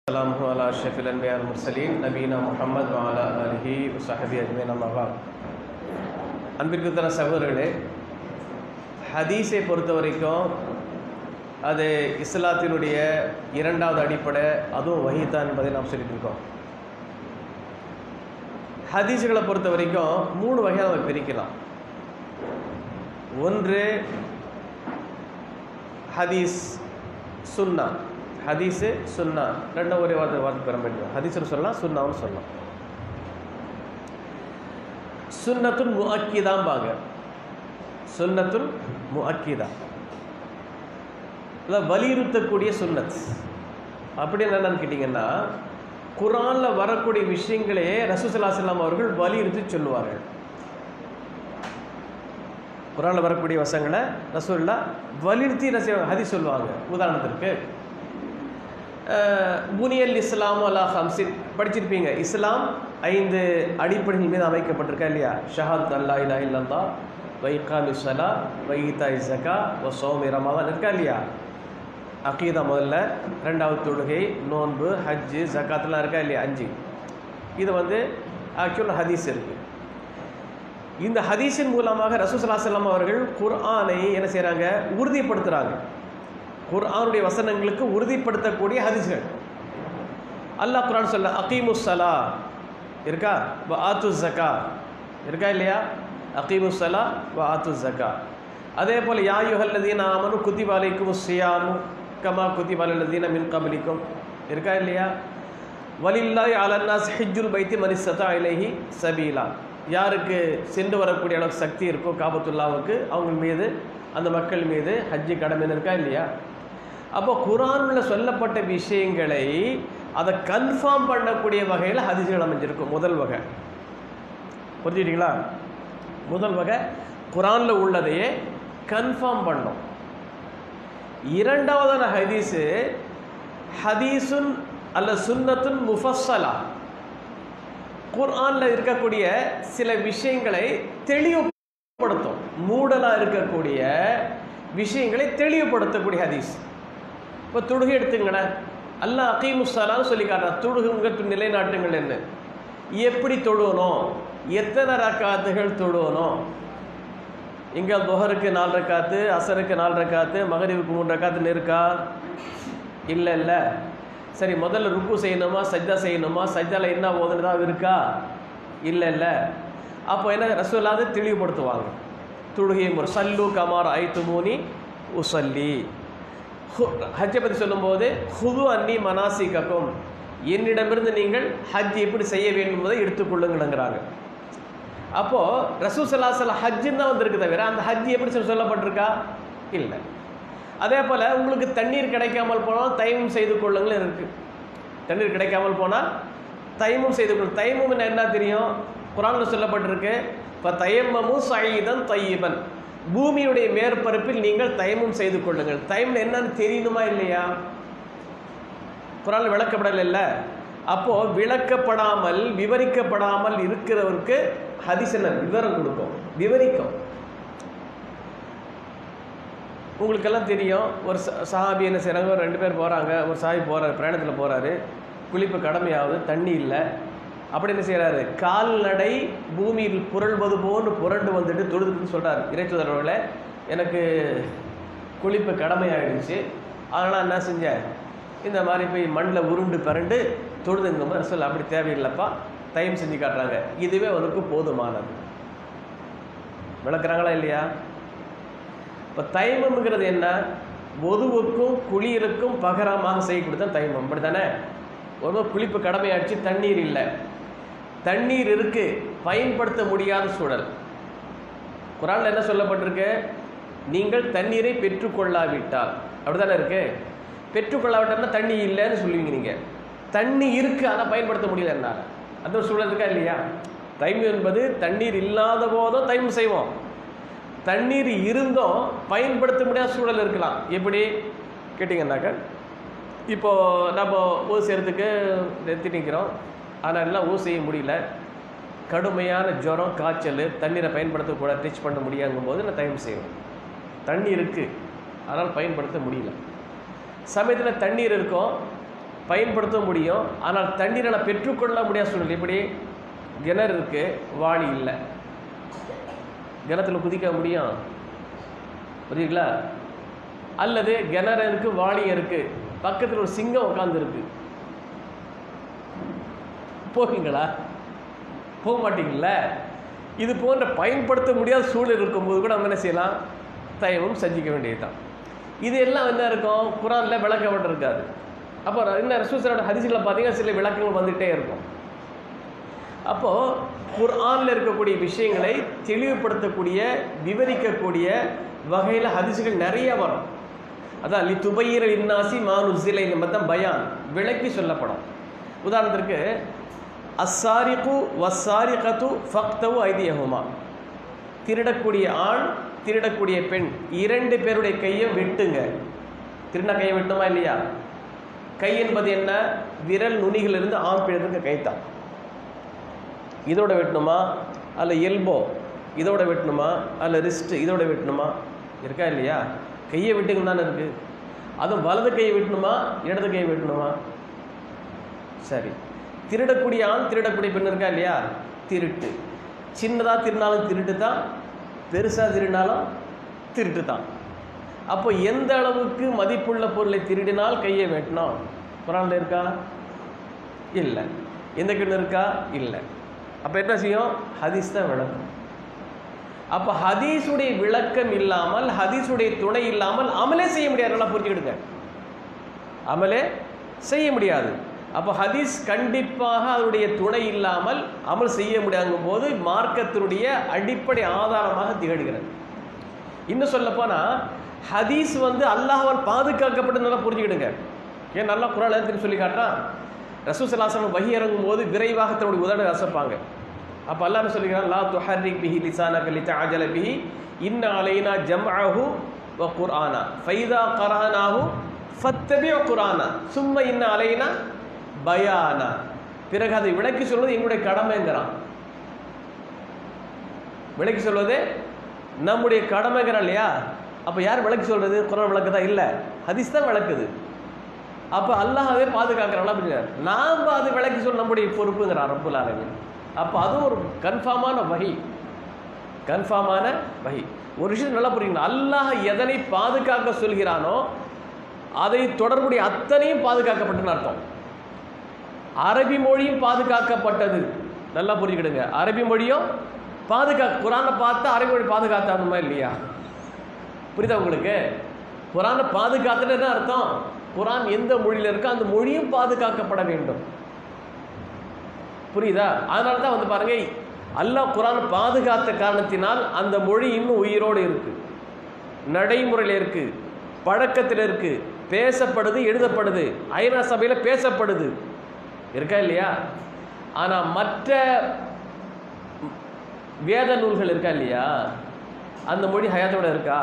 السلام على أشرف الأنبياء المرسلين நபீனா முஹம்மது வாலா அலிஹி சஹபி அஜ்மீன் அம்மாவா அன்பிற்குத்தன சகோதரர்களே ஹதீஸை பொறுத்த வரைக்கும் அது இஸ்லாத்தினுடைய இரண்டாவது அடிப்படை அதுவும் வஹீதான் என்பதை நாம் சொல்லிட்டு இருக்கோம் ஹதீஸுகளை பொறுத்த வரைக்கும் மூணு வகையாக நம்ம பிரிக்கலாம் ஒன்று ஹதீஸ் சுன்னா ஹதீஸு சுன்னா ரெண்டும் ஒரே வார்த்தை வார்த்தை பெற முடியும் ஹதீஸ்னு சொல்லலாம் சுன்னாவும் சொல்லலாம் சுன்னத்துன் முஅக்கிதாம்பாங்க சுன்னத்துன் முஅக்கிதா அதாவது வலியுறுத்தக்கூடிய சுன்னத் அப்படி என்னன்னு கேட்டிங்கன்னா குரானில் வரக்கூடிய விஷயங்களே ரசூசல்லாசல்லாம் அவர்கள் வலியுறுத்தி சொல்லுவார்கள் குரானில் வரக்கூடிய வசங்களை ரசூல்லா வலியுறுத்தி என்ன செய்வாங்க ஹதி சொல்லுவாங்க உதாரணத்திற்கு புனியல் இஸ்லாம் அலா ஹம்சின் படிச்சிருப்பீங்க இஸ்லாம் ஐந்து அடிப்படைகள் மீது அமைக்கப்பட்டிருக்கா இல்லையா ஷஹாத் அல்லா இல்லா இல்லல்லா வைகாமி சலா வைகிதா இசகா ஒ சோமி ரமாதான் இருக்கா இல்லையா அகீதா முதல்ல ரெண்டாவது தொழுகை நோன்பு ஹஜ்ஜு ஜக்காத்லாம் இருக்கா இல்லையா அஞ்சு இது வந்து ஆக்சுவல் ஹதீஸ் இருக்குது இந்த ஹதீஸின் மூலமாக ரசூசலாசல்லாம் அவர்கள் குர்ஆனை என்ன செய்கிறாங்க உறுதிப்படுத்துகிறாங்க குர்ஆனுடைய வசனங்களுக்கு உறுதிப்படுத்தக்கூடிய ஹதீஸ்கள் அல்லாஹ் குரான் சொல்ல அகீமு சலா இருக்கா வ ஆத்து ஜக்கா இருக்கா இல்லையா அகீமு சலா வ ஆத்து ஜக்கா அதே போல் யாயுஹல்லதீன் ஆமனு குத்திபாலைக்கும் சியாமு கமா குத்திபாலதீன மின் கபலிக்கும் இருக்கா இல்லையா வலில்லாய் அலன்னாஸ் ஹிஜ்ஜுல் பைத்தி மனிசத்தா இலஹி சபீலா யாருக்கு சென்று வரக்கூடிய அளவுக்கு சக்தி இருக்கோ காபத்துல்லாவுக்கு அவங்க மீது அந்த மக்கள் மீது ஹஜ்ஜி கடமைன்னு இருக்கா இல்லையா அப்போ குரானில் சொல்லப்பட்ட விஷயங்களை அதை கன்ஃபார்ம் பண்ணக்கூடிய வகையில் ஹதீஸ்கள் அமைஞ்சிருக்கும் முதல் வகை புரிஞ்சுக்கிட்டீங்களா முதல் வகை குரானில் உள்ளதையே கன்ஃபார்ம் பண்ணோம் இரண்டாவதான ஹதீஸு ஹதீசுன் அல்ல சுன்னத்துன் முஃபஸ்ஸலா குர்ஆனில் இருக்கக்கூடிய சில விஷயங்களை தெளிவுபடுத்தும் மூடலாக இருக்கக்கூடிய விஷயங்களை தெளிவுபடுத்தக்கூடிய ஹதீஸ் இப்போ தொழுகை எடுத்துங்களேன் அல்ல அகீமுஸ்ஸலான்னு சொல்லி காட்டுறான் தொழுகுங்க நிலைநாட்டுங்கள் என்ன எப்படி தொழுவணும் எத்தனை ரக்காத்துகள் தொழுவணும் இங்கே துஹருக்கு நாலு ரக்காத்து அசருக்கு நாலு ரக்காத்து மகரிவுக்கு மூணு ரக்காத்துன்னு இருக்கா இல்லை இல்லை சரி முதல்ல ருக்கு செய்யணுமா சஜ்ஜா செய்யணுமா சஜ்ஜாவில் என்ன ஓதுன்னு தான் இருக்கா இல்லை இல்லை அப்போ என்ன ரசூல்லாவது தெளிவுபடுத்துவாங்க தொழுகை முறை சல்லு கமார் ஐத்து மூனி உசல்லி ஹஜ்ஜை பற்றி சொல்லும்போது ஹுது அன்னி மனாசிகக்கும் என்னிடமிருந்து நீங்கள் ஹஜ் எப்படி செய்ய வேண்டும் என்பதை எடுத்துக்கொள்ளுங்கிறாங்க அப்போது ரசூசல்லாசல் ஹஜ்ஜுன்னு தான் வந்திருக்கு தவிர அந்த ஹஜ் எப்படி சொல்லப்பட்டிருக்கா இல்லை அதே போல் உங்களுக்கு தண்ணீர் கிடைக்காமல் போனால் தைமம் செய்து கொள்ளுங்கள் இருக்குது தண்ணீர் கிடைக்காமல் போனால் தைமம் செய்து கொள்ளும் தைமம் என்ன தெரியும் குரானில் சொல்லப்பட்டிருக்கு இப்போ தயம்மமும் சயீதன் தையீபன் பூமியுடைய மேற்பரப்பில் நீங்கள் தயமும் செய்து கொள்ளுங்கள் தயம்னு என்னன்னு தெரியணுமா இல்லையா குரானில் விளக்கப்படலை இல்லை அப்போது விளக்கப்படாமல் விவரிக்கப்படாமல் இருக்கிறவருக்கு ஹதிசன விவரம் கொடுக்கும் விவரிக்கும் உங்களுக்கெல்லாம் தெரியும் ஒரு சஹாபி என்ன செய்கிறாங்க ஒரு ரெண்டு பேர் போகிறாங்க ஒரு சாஹி போகிறார் பிரயாணத்தில் போகிறாரு குளிப்பு கடமையாவது தண்ணி இல்லை அப்படி என்ன செய்கிறாரு கால்நடை பூமியில் புரள்வது போன்று புரண்டு வந்துட்டு தொழுதுன்னு சொல்கிறார் இறைச்சுதரவில் எனக்கு குளிப்பு கடமையாகிடுச்சு அதனால் என்ன செஞ்சேன் இந்த மாதிரி போய் மண்ணில் உருண்டு பிறண்டு தொழுதுங்க மாதிரி சொல்ல அப்படி தேவையில்லைப்பா டைம் செஞ்சு காட்டுறாங்க இதுவே உனக்கு போதுமானது விளக்குறாங்களா இல்லையா இப்போ தைமம்ங்கிறது என்ன ஒதுவுக்கும் குளிருக்கும் பகரமாக செய்யக்கூடிய தான் தைமம் அப்படி தானே ஒரு குளிப்பு கடமையாச்சு தண்ணீர் இல்லை தண்ணீர் இருக்கு பயன்படுத்த முடியாத சூழல் குரானில் என்ன சொல்லப்பட்டிருக்கு நீங்கள் தண்ணீரை பெற்றுக்கொள்ளாவிட்டால் அப்படிதானே இருக்கு பெற்றுக்கொள்ளாவிட்டால் தண்ணி இல்லைன்னு சொல்லுவீங்க நீங்கள் தண்ணி இருக்கு ஆனால் பயன்படுத்த முடியல என்ன அந்த ஒரு சூழல் இருக்கா இல்லையா தைம் என்பது தண்ணீர் இல்லாத போதும் தைம் செய்வோம் தண்ணீர் இருந்தும் பயன்படுத்த முடியாத சூழல் இருக்கலாம் எப்படி கேட்டிங்கன்னாக்க இப்போது நம்ம ஊர் செய்கிறதுக்கு நிறுத்தி நிற்கிறோம் ஆனால் எல்லாம் ஊர் செய்ய முடியல கடுமையான ஜுரம் காய்ச்சல் தண்ணீரை பயன்படுத்தக்கூட டச் பண்ண முடியாங்கும் போது நான் டைம் செய்வேன் தண்ணி இருக்குது ஆனால் பயன்படுத்த முடியல சமயத்தில் தண்ணீர் இருக்கும் பயன்படுத்த முடியும் ஆனால் தண்ணீரை நான் பெற்றுக்கொள்ள முடியாத சூழ்நிலை இப்படி கிணறு இருக்கு வாளி இல்லை கிணத்துல குதிக்க முடியும் புரியுங்களா அல்லது கிணறு இருக்கு வாளி இருக்கு பக்கத்தில் ஒரு சிங்கம் உட்காந்துருக்கு போவீங்களா போக மாட்டீங்கல்ல இது போன்ற பயன்படுத்த முடியாத சூழல் இருக்கும்போது கூட நம்ம என்ன செய்யலாம் தயவும் செஞ்சிக்க வேண்டியதுதான் இது எல்லாம் என்ன இருக்கும் குரானில் விளக்கப்பட்டிருக்காது அப்போ என்ன ரசூசரோட ஹரிசிகளை பார்த்தீங்கன்னா சில விளக்கங்கள் வந்துகிட்டே இருக்கும் அப்போது குர்ஆனில் இருக்கக்கூடிய விஷயங்களை தெளிவுபடுத்தக்கூடிய விவரிக்கக்கூடிய வகையில் ஹதிசுகள் நிறைய வரும் அதான் லி துபையிர இன்னாசி மானு சிலை தான் பயான் விளக்கி சொல்லப்படும் உதாரணத்திற்கு அஸ்ஸாரிகு வஸ்ஸாரிகத்து ஃபக்தவு ஐதியஹுமா திருடக்கூடிய ஆண் திருடக்கூடிய பெண் இரண்டு பேருடைய கையை வெட்டுங்க திருட கையை வெட்டுமா இல்லையா கை என்பது என்ன விரல் நுனிகளிலிருந்து ஆண் பிழருக்கு கைத்தான் இதோட வெட்டணுமா அல்ல எல்போ இதோட வெட்டணுமா அல்ல ரிஸ்ட் இதோட வெட்டணுமா இருக்கா இல்லையா கையை வெட்டுங்க தானே இருக்கு அதுவும் வலது கையை வெட்டணுமா இடது கையை வெட்டணுமா சரி திருடக்கூடிய ஆண் திருடக்கூடிய பெண் இருக்கா இல்லையா திருட்டு சின்னதாக திருநாளும் திருட்டு தான் பெருசாக திருடினாலும் திருட்டு தான் அப்போ எந்த அளவுக்கு மதிப்புள்ள பொருளை திருடினால் கையை வெட்டணும் குரானில் இருக்கா இல்லை எந்த கிண்ணு இருக்கா இல்லை அப்போ என்ன செய்யும் ஹதீஸ் தான் விளக்கம் அப்போ ஹதீஸுடைய விளக்கம் இல்லாமல் ஹதீஸுடைய துணை இல்லாமல் அமலே செய்ய முடியாது நல்லா புரிஞ்சுக்கிடுங்க அமலே செய்ய முடியாது அப்போ ஹதீஸ் கண்டிப்பாக அதனுடைய துணை இல்லாமல் அமல் செய்ய முடியாதுங்கும் போது மார்க்கத்தினுடைய அடிப்படை ஆதாரமாக திகழ்கிறது இன்னும் சொல்லப்போனால் ஹதீஸ் வந்து அல்லாஹால் பாதுகாக்கப்பட்டு நல்லா புரிஞ்சுக்கிடுங்க ஏன் நல்லா குரான் திரும்பி சொல்லி காட்டுறான் ரசூசலாசனம் வகி இறங்கும் போது விரைவாக தன்னுடைய உதட அசைப்பாங்க அப்போ அல்லாஹ் சொல்லிக்கிறான் லா துஹர்ரிக் பிஹி லிசானக லிதஅஜல பிஹி இன்ன அலைனா ஜம்அஹு வ குர்ஆனா ஃபைதா கரஅனாஹு ஃபத்தபி குர்ஆனா சும்ம இன்ன அலைனா பயானா பிறகு அதை விளக்கி சொல்வது எங்களுடைய கடமைங்கிறான் விளக்கி சொல்வது நம்முடைய கடமைங்கிறான் இல்லையா அப்போ யார் விளக்கி சொல்றது குரான் விளக்குதா இல்லை ஹதீஸ் தான் விளக்குது அப்போ அல்லாஹவே பாதுகாக்கிறான் அப்படிங்கிறார் நாம் அது விளக்கி சொல்ல நம்முடைய பொறுப்புங்கிறான் ரப்புல் ஆலமீன் அப்போ அதுவும் ஒரு கன்ஃபார்மான வகை கன்ஃபார்மான வகை ஒரு விஷயம் நல்லா புரியுங்க அல்லாஹ் எதனை பாதுகாக்க சொல்கிறானோ அதை தொடர்புடைய அத்தனையும் பாதுகாக்கப்பட்டுன்னு அர்த்தம் அரபி மொழியும் பாதுகாக்கப்பட்டது நல்லா புரிஞ்சுக்கிடுங்க அரபி மொழியும் பாதுகா குரானை பார்த்து அரபி மொழி பாதுகாத்தானுமா இல்லையா புரியுதா உங்களுக்கு குரானை பாதுகாத்துட்டு என்ன அர்த்தம் குரான் எந்த மொழியில் இருக்கோ அந்த மொழியும் பாதுகாக்கப்பட வேண்டும் புரியுதா அதனால தான் வந்து பாருங்க அல்லாஹ் குரான் பாதுகாத்த காரணத்தினால் அந்த மொழி இன்னும் உயிரோடு இருக்கு நடைமுறையில் இருக்கு பழக்கத்தில் இருக்கு பேசப்படுது எழுதப்படுது ஐநா சபையில் பேசப்படுது இருக்கா இல்லையா ஆனால் மற்ற வேத நூல்கள் இருக்கா இல்லையா அந்த மொழி ஹயாத்தோட இருக்கா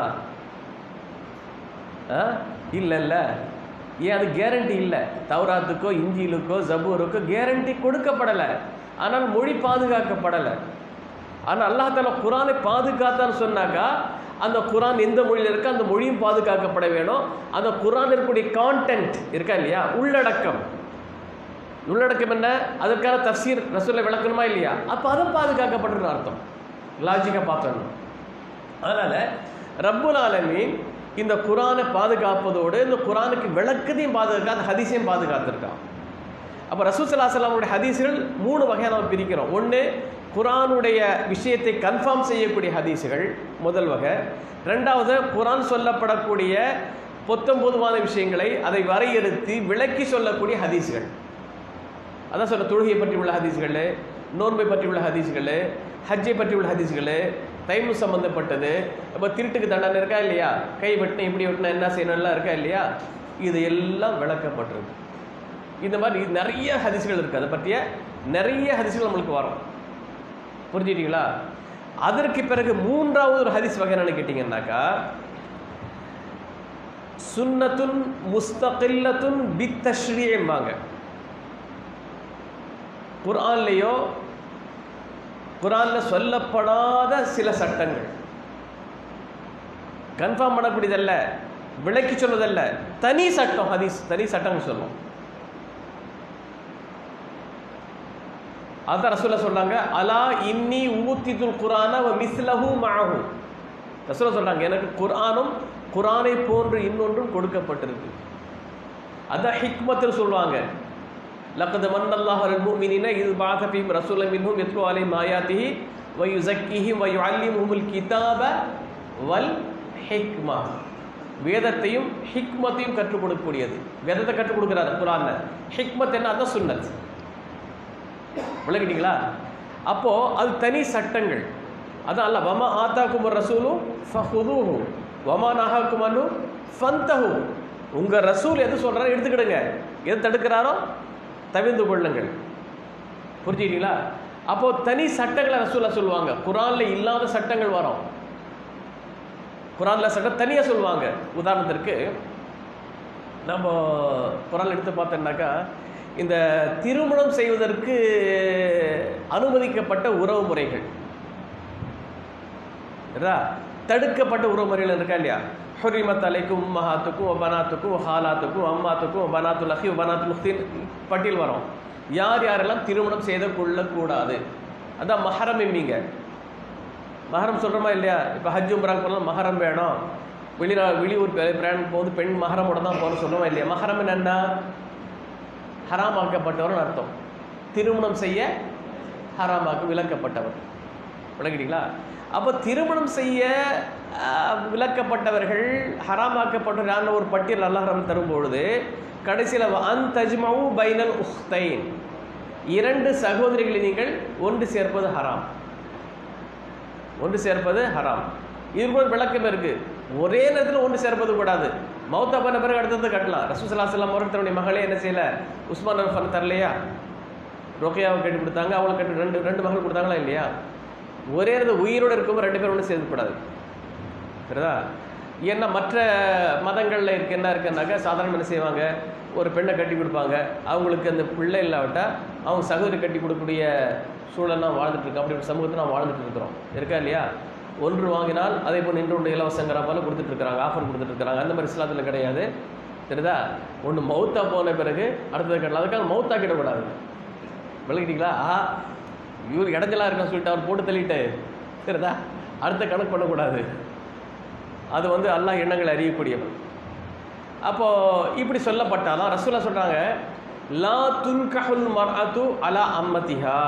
ஆ இல்லை இல்லை ஏன் அது கேரண்டி இல்லை தௌராத்துக்கோ இஞ்சிலுக்கோ ஜபூருக்கோ கேரண்டி கொடுக்கப்படலை ஆனால் மொழி பாதுகாக்கப்படலை ஆனால் அல்லாஹ் தாலா குரானை பாதுகாத்தான்னு சொன்னாக்கா அந்த குரான் எந்த மொழியில் இருக்கோ அந்த மொழியும் பாதுகாக்கப்பட வேணும் அந்த குரான் இருக்கக்கூடிய கான்டென்ட் இருக்கா இல்லையா உள்ளடக்கம் உள்ளடக்கம் என்ன அதற்கான தஃசீர் ரசூலை விளக்கணுமா இல்லையா அப்போ அதுவும் பாதுகாக்கப்பட்டிருக்கிற அர்த்தம் லாஜிக்காக பார்த்தோம் அதனால் ரப்புல் ஆலமீன் இந்த குரானை பாதுகாப்பதோடு இந்த குரானுக்கு விளக்கத்தையும் பாதுகாக்க ஹதீஸையும் பாதுகாத்திருக்கான் அப்போ ரசூசலாசலாமுடைய ஹதீஸுகள் மூணு வகையாக நம்ம பிரிக்கிறோம் ஒன்று குரானுடைய விஷயத்தை கன்ஃபார்ம் செய்யக்கூடிய ஹதீஸுகள் முதல் வகை ரெண்டாவது குரான் சொல்லப்படக்கூடிய பொத்தம் பொதுவான விஷயங்களை அதை வரையறுத்து விளக்கி சொல்லக்கூடிய ஹதீஸுகள் அதான் சொல்ல தொழுகையை பற்றி உள்ள ஹதீஸ்கள் நோன்பை பற்றி உள்ள ஹதீஸ்கள் ஹஜ்ஜை பற்றி உள்ள ஹதீஸ்கள் டைமு சம்மந்தப்பட்டது இப்போ திருட்டுக்கு தண்டனை இருக்கா இல்லையா கை வெட்டின இப்படி வெட்டினா என்ன செய்யணும்லாம் இருக்கா இல்லையா இது எல்லாம் விளக்கப்பட்டிருக்கு இந்த மாதிரி நிறைய ஹதீஸ்கள் இருக்குது அதை பற்றிய நிறைய ஹதீஸ்கள் நம்மளுக்கு வரும் புரிஞ்சுட்டீங்களா அதற்கு பிறகு மூன்றாவது ஒரு ஹதீஸ் வகை என்னன்னு கேட்டிங்கன்னாக்கா சுன்னத்துன் முஸ்தகில்லத்துன் பித்தஸ்ரீம்பாங்க குர்ஆன்லேயோ குரானில் சொல்லப்படாத சில சட்டங்கள் கன்ஃபார்ம் பண்ணக்கூடியதல்ல விளக்கி சொல்வதல்ல தனி சட்டம் ஹதீஸ் தனி சட்டங்கள் சொல்லும் அதான் ரசூலா சொல்றாங்க அலா இன்னி ஊத்திதுல் குரான வ மிஸ்லஹு மஅஹு ரசூலா சொல்றாங்க எனக்கு குர்ஆனும் குர்ஆனை போன்று இன்னொன்றும் கொடுக்கப்பட்டிருக்கு அதான் ஹிக்மத்துன்னு சொல்லுவாங்க லக்கத் மன்னல்லாஹு அலல் முஃமினீன இது பாத ஃபீஹிம் ரசூலன் மின்ஹும் யத்லு அலைஹிம் ஆயாத்திஹி வ யுஸக்கிஹிம் வ யுஅல்லிமுஹுல் கிதாப வல் ஹிக்மா வேதத்தையும் ஹிக்மத்தையும் கற்றுக் கொடுக்கக்கூடியது வேதத்தை கற்றுக் கொடுக்குறாரு குரான்ல ஹிக்மத் என்ன அதான் சுன்னத் விளக்கிட்டீங்களா அப்போ அது தனி சட்டங்கள் அதான் அல்ல வமா ஆத்தாக்கும் ரசூலு ஃபஹுதுஹு வமா நஹாக்கும் அனு ஃபந்தஹு உங்க ரசூல் எது சொல்றாரோ எடுத்துக்கிடுங்க எது தடுக்கிறாரோ தவிர்ந்து கொள்ளுங்கள் புரிஞ்சுக்கிட்டீங்களா அப்போ தனி சட்டங்களை ரசூலா சொல்லுவாங்க குரான்ல இல்லாத சட்டங்கள் வரும் குரான்ல சட்டம் தனியா சொல்லுவாங்க உதாரணத்திற்கு நம்ம குரான் எடுத்து பார்த்தோம்னாக்கா இந்த திருமணம் செய்வதற்கு அனுமதிக்கப்பட்ட உறவு முறைகள் சரிதா? தடுக்கப்பட்ட உறவு முறைகள் இருக்கா இல்லையா ஹுரிமத் அலைக்கும் உம்மஹாத்துக்கும் ஒபனாத்துக்கும் ஹாலாத்துக்கும் அம்மாத்துக்கும் ஒபனாத்துல் அஹி ஒபனாத்துல் உஹ்தின் பட்டியல் வரும் யார் யாரெல்லாம் திருமணம் செய்து கொள்ளக்கூடாது அதான் மஹரம் எம்மீங்க மஹரம் சொல்கிறோமா இல்லையா இப்போ ஹஜ் உம்ராக்கு போனால் மஹரம் வேணும் வெளிநா வெளியூர் பிரயாணம் போது பெண் மஹரமோட தான் போகணும் சொல்கிறோமா இல்லையா மஹரம் என்னன்னா ஹராமாக்கப்பட்டவர்னு அர்த்தம் திருமணம் செய்ய ஹராமாக்கு விலக்கப்பட்டவர் விளக்கிட்டீங்களா அப்போ திருமணம் செய்ய ஆஹ், விலக்கப்பட்டவர்கள் ஹராமாக்கப்பட்டவரான ஒரு பட்டியல் அல்லாஹ் தரும்பொழுது கடைசியில் அன் தஜ்மவு பைனல் உஹ்தைன் இரண்டு சகோதரிகளை நீங்கள் ஒன்று சேர்ப்பது ஹராம் ஒன்று சேர்ப்பது ஹராம் இது கூட விளக்கம் இருக்கு ஒரே நேரத்தில் ஒன்று சேர்ப்பது கூடாது மௌத்தா பண்ண பிறகு அடுத்தது கட்டலாம் ரசூசல்லா செல்லம் அவர்கள் தன்னுடைய மகளே என்ன செய்யல உஸ்மான் ரஃபன் தரலையா ரொக்கையாவை கட்டி கொடுத்தாங்க அவங்களுக்கு கட்டி ரெண்டு ரெண்டு மகள் கொடுத்தாங்களா இல்லையா ஒரே நேரத்தில் உயிரோடு இருக்கும்போது ரெண்டு பேரும் ஒன்று சேர்க்கக்கூடாது சரிதா ஏன்னா மற்ற மதங்களில் இருக்கு என்ன இருக்குன்னாக்கா சாதாரண என்ன செய்வாங்க ஒரு பெண்ணை கட்டி கொடுப்பாங்க அவங்களுக்கு அந்த பிள்ளை இல்லாவிட்டா அவங்க சகோதரி கட்டி கொடுக்கக்கூடிய சூழல்லாம் வாழ்ந்துட்டு இருக்கோம் அப்படி ஒரு சமூகத்தை நாம் வாழ்ந்துட்டு இருக்கிறோம் இருக்கா இல்லையா ஒன்று வாங்கினால் அதே போல் நின்று ஒன்று இலவசங்கிற போல கொடுத்துட்டு இருக்கிறாங்க ஆஃபர் கொடுத்துட்டு இருக்கிறாங்க அந்த மாதிரி இஸ்லாத்தில் கிடையாது சரிதா ஒன்று மௌத்தா போன பிறகு அடுத்தது கட்டலாம் அதுக்காக மௌத்தாக்கிடக்கூடாது விளக்கிட்டீங்களா ஆ இவர் இடைஞ்சலா இருக்குன்னு சொல்லிட்டு அவர் போட்டு தள்ளிட்டு சரிதா அடுத்த கணக்கு பண்ணக்கூடாது அது வந்து அல்லாஹ் எண்ணங்களை அறியக்கூடியவன் அப்போ இப்படி சொல்லப்பட்டாலும் ரசூலா சொல்றாங்க லா துன்கஹுல் மர்அத்து அலா அம்மதிஹா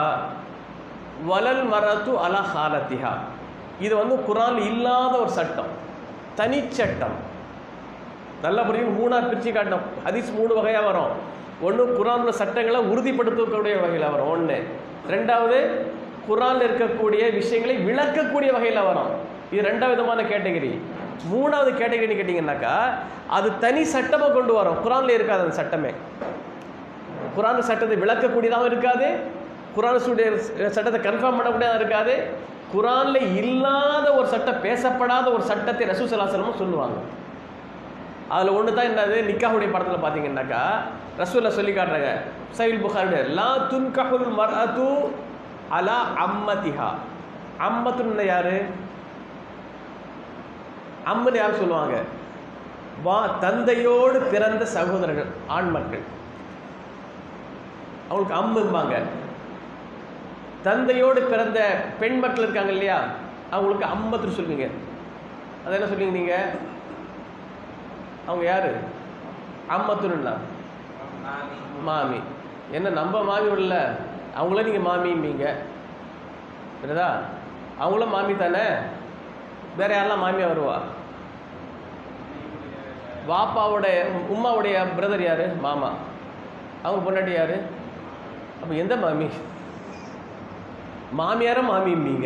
வலல் மரத்து அலா ஹாலத்திஹா இது வந்து குரான் இல்லாத ஒரு சட்டம் தனிச்சட்டம் நல்லா புரியும் மூணா பிரித்து காட்டணும் ஹதீஸ் மூணு வகையாக வரும் ஒன்று குரானில் சட்டங்களை உறுதிப்படுத்தக்கூடிய வகையில் வரும் ஒன்று ரெண்டாவது குரானில் இருக்கக்கூடிய விஷயங்களை விளக்கக்கூடிய வகையில் வரும் இது ரெண்டாவது விதமான கேட்டகரி மூணாவது கேட்டகரின்னு கேட்டிங்கன்னாக்கா அது தனி சட்டமாக கொண்டு வரும் குரானில் இருக்காது அந்த சட்டமே குரான் சட்டத்தை விளக்கக்கூடியதாகவும் இருக்காது குரான் சட்டத்தை கன்ஃபார்ம் பண்ணக்கூடியதாக இருக்காது குரானில் இல்லாத ஒரு சட்டம் பேசப்படாத ஒரு சட்டத்தை ரசூசலாசனமும் சொல்லுவாங்க அதில் ஒன்று தான் என்னது நிக்காஹுடைய படத்தில் பார்த்தீங்கன்னாக்கா ரசூலில் சொல்லி காட்டுறாங்க சைல் புகாருடைய லா துன்கஹுல் மர்அத்து அலா அம்மதிஹா அம்மத்துன்னு யாரு அம்மன் யார் சொல்லுவாங்க வா தந்தையோடு பிறந்த சகோதரர்கள் ஆண் மக்கள் அவங்களுக்கு அம்மும்பாங்க தந்தையோடு பிறந்த பெண் மக்கள் இருக்காங்க இல்லையா அவங்களுக்கு அம்மத்துன்னு சொல்லுவீங்க அது என்ன சொல்லுவீங்க நீங்க அவங்க யாரு அம்மத்துன்னா மாமி என்ன நம்ம மாமி விடல அவங்கள நீங்க மாமிம்பீங்க புரியுதா அவங்களும் மாமி தானே வேற யாரெல்லாம் மாமியா வருவா வாப்பாவுடைய உம்மாவுடைய பிரதர் யாரு மாமா அவங்க பொண்டாட்டி யாரு அப்ப எந்த மாமி மாமியாரும் மாமிம்பீங்க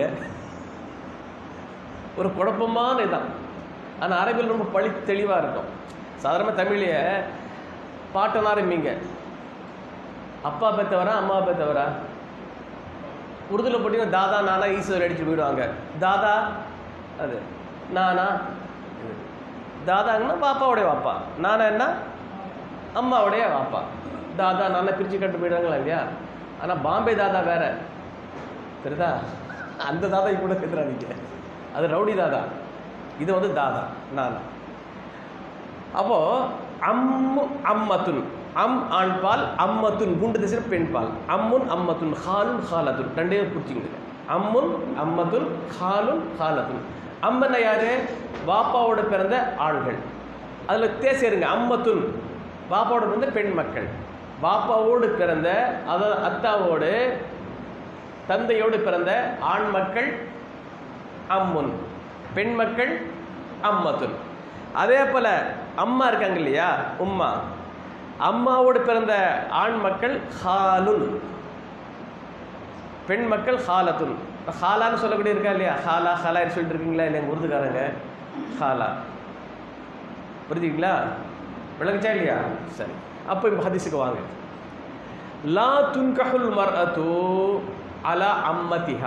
ஒரு குழப்பமான இதான் ஆனால் அரபியில் ரொம்ப பழி தெளிவாக இருக்கும் சாதாரண தமிழைய பாட்டனாரம்பிங்க அப்பா பெற்றவரா அம்மா பெற்றவரா உருதுல போட்டிங்கன்னா தாதா நானா ஈஸ்வர் அடிச்சு போயிடுவாங்க தாதா அது நானா இது. தாதாங்கன்னா பாப்பாவுடைய வாப்பா நானா என்ன அம்மாவுடைய வாப்பா தாதா நானா பிரித்து கட்டு போயிடுவாங்களா இல்லையா ஆனால் பாம்பே தாதா வேற தெரியுதா அந்த தாதா இப்போ கேட்குறாங்க அது ரவுடி தாதா இது வந்து தாதா நானா அப்போ அம்மு அம்மத்துன் அம் ஆண் பால் அம்மத்துன் குண்டு திசை பெண் பால் அம்முன் அம்மத்துன் ஹாலுன் ஹாலத்துன் ரெண்டே பிடிச்சிங்க அம்முன் அம்மத்துன் ஹாலுன் ஹாலத்துன் அம்மன்னா யாரு வாப்பாவோட பிறந்த ஆண்கள் அதில் தேசேருங்க அம்மத்துன் பாப்பாவோட பிறந்த பெண் மக்கள் பாப்பாவோடு பிறந்த அதாவது அத்தாவோடு தந்தையோடு பிறந்த ஆண் மக்கள் அம்முன் பெண் மக்கள் அம்மத்துன் அதே போல அம்மா இருக்காங்க இல்லையா உம்மா அம்மாவோடு பிறந்த ஆண் மக்கள் ஹாலுன் பெண் மக்கள் ஹாலத்துன் இப்போ ஹாலான்னு சொல்லக்கூடிய இருக்கா இல்லையா ஹாலா ஹாலான்னு சொல்லிட்டு இருக்கீங்களா இல்லை எங்கள் உருதுக்காரங்க ஹாலா புரிஞ்சுங்களா விளங்குச்சா இல்லையா சரி அப்போ இப்போ ஹதீஸுக்கு வாங்க லா துன்கஹுல் மர்அத்து அலா அம்மதிஹா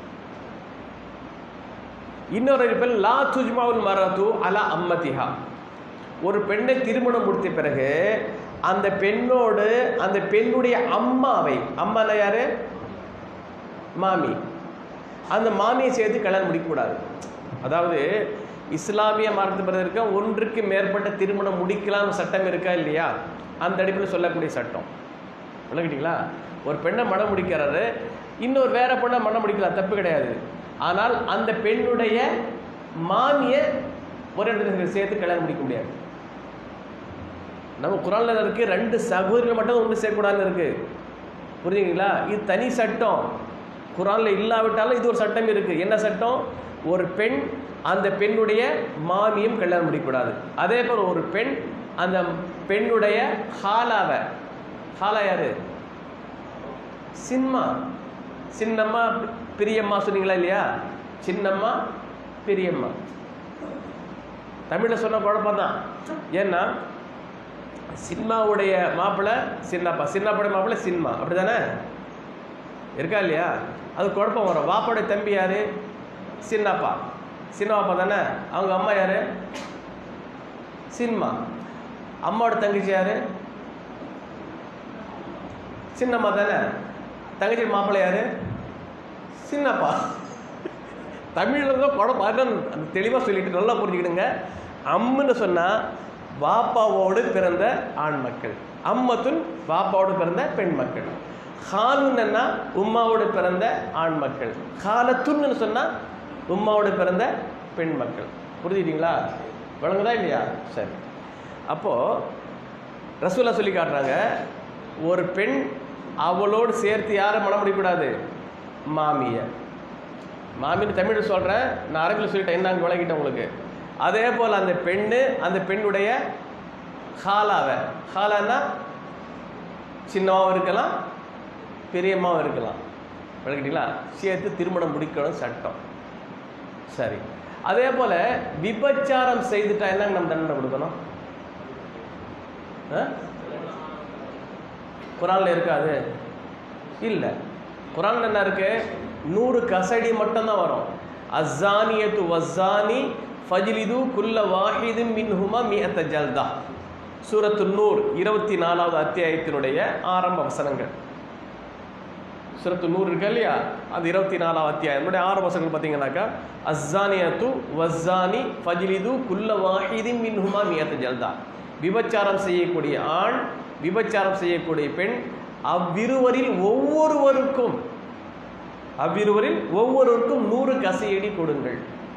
இன்னொரு அறிவிப்பில் லா துஜ்மாவுல் மரது அலா அம்மதிஹா ஒரு பெண்ணை திருமணம் முடித்த பிறகு அந்த பெண்ணோடு அந்த பெண்ணுடைய அம்மாவை அம்மால யாரு மாமி அந்த மாமியை சேர்த்து கல்யாணம் முடிக்கக்கூடாது அதாவது இஸ்லாமிய மார்க்கத்து பிறகு இருக்க ஒன்றுக்கு மேற்பட்ட திருமணம் முடிக்கலாம் சட்டம் இருக்கா இல்லையா அந்த அடிப்படையில் சொல்லக்கூடிய சட்டம் விளக்கிட்டீங்களா ஒரு பெண்ணை மனம் முடிக்கிறாரு இன்னொரு வேற பொண்ணை மனம் முடிக்கலாம் தப்பு கிடையாது ஆனால் அந்த பெண்ணுடைய மாமியை ஒரு இடத்துல சேர்த்து கல்யாணம் முடிக்க முடியாது நம்ம குரான்ல இருக்கு ரெண்டு சகோதரிகள் மட்டும் ஒன்று சேர்க்கக்கூடாதுன்னு இருக்கு புரியுதுங்களா இது தனி சட்டம் குரான்ல இல்லாவிட்டாலும் இது ஒரு சட்டம் இருக்கு என்ன சட்டம் ஒரு பெண் அந்த பெண்ணுடைய மாமியும் கல்யாணம் முடிக்கக்கூடாது அதே போல் ஒரு பெண் அந்த பெண்ணுடைய ஹாலாவை ஹாலா யாரு சின்மா சின்னம்மா பெரியம்மா சொன்னீங்களா இல்லையா சின்னம்மா பெரியம்மா தமிழில் சொன்ன குழப்பம் தான் ஏன்னா சின்மாவுடைய மாப்பிள்ளை சின்னப்பா சின்னப்பாடைய மாப்பிள்ளை சின்மா அப்படி தானே இருக்கா இல்லையா அது குழப்பம் வரும் வாப்பாடைய தம்பி யாரு சின்னப்பா சின்னப்பாப்பா தானே அவங்க அம்மா யாரு சின்மா அம்மாவோட தங்கச்சி யாரு சின்னம்மா தானே தங்கச்சி மாப்பிள்ளை யாரு சின்னப்பா தமிழில் தான் குழப்பம் அதான் தெளிவாக சொல்லிட்டு நல்லா புரிஞ்சுக்கிடுங்க அம்முன்னு சொன்னால் பாப்பாவோடு பிறந்த ஆண் மக்கள் அம்மத்துன் பாப்பாவோடு பிறந்த பெண் மக்கள் ஹாலுன்னா உம்மாவோடு பிறந்த ஆண் மக்கள் ஹாலத்துன்னு சொன்னால் உம்மாவோடு பிறந்த பெண் மக்கள் புரிஞ்சுக்கிட்டீங்களா விளங்குதா இல்லையா சரி அப்போது ரசூலா சொல்லி காட்டுறாங்க ஒரு பெண் அவளோடு சேர்த்து யாரை மனம் முடிக்கூடாது மாமியை மாமின்னு தமிழ் சொல்கிறேன் நான் அரபில் சொல்லிட்டேன் என்ன அங்கே விளக்கிட்டேன் உங்களுக்கு அதே போல் அந்த பெண்ணு அந்த பெண்ணுடைய ஹாலாவை ஹாலான்னா சின்னமாகவும் இருக்கலாம் பெரியம்மாவும் இருக்கலாம் விளக்கிட்டீங்களா சேர்த்து திருமணம் முடிக்கணும் சட்டம் சரி அதே போல் விபச்சாரம் செய்துட்டா என்னங்க நம்ம தண்டனை கொடுக்கணும் ஆ? குரான்ல இருக்காது இல்லை குரான்ல என்ன இருக்கு நூறு கசடி மட்டும்தான் வரும் அஸ்ஸானியத்து வஸ்ஸானி ஃபஜ்லிது குல்ல வாஹிது மின்ஹுமா மியத்த ஜல்தா சூரத்து நூர் இருபத்தி நாலாவது அத்தியாயத்தினுடைய ஆரம்ப வசனங்கள் சூரத்து நூறு இருக்கு இல்லையா அது இருபத்தி நாலாவது அத்தியாயம் என்னுடைய ஆரம்ப வசனங்கள் பார்த்தீங்கன்னாக்கா அஸ்ஸானியத்து வஸ்ஸானி ஃபஜ்லிது குல்ல வாஹிதின் மின்ஹுமா மியத்த ஜல்தா விபச்சாரம் செய்யக்கூடிய ஆண் விபச்சாரம் செய்யக்கூடிய பெண் அவ்விருவரில் ஒவ்வொருவருக்கும் அவ்விருவரில் ஒவ்வொருவருக்கும் நூறு கசையடி கொடுங்கள்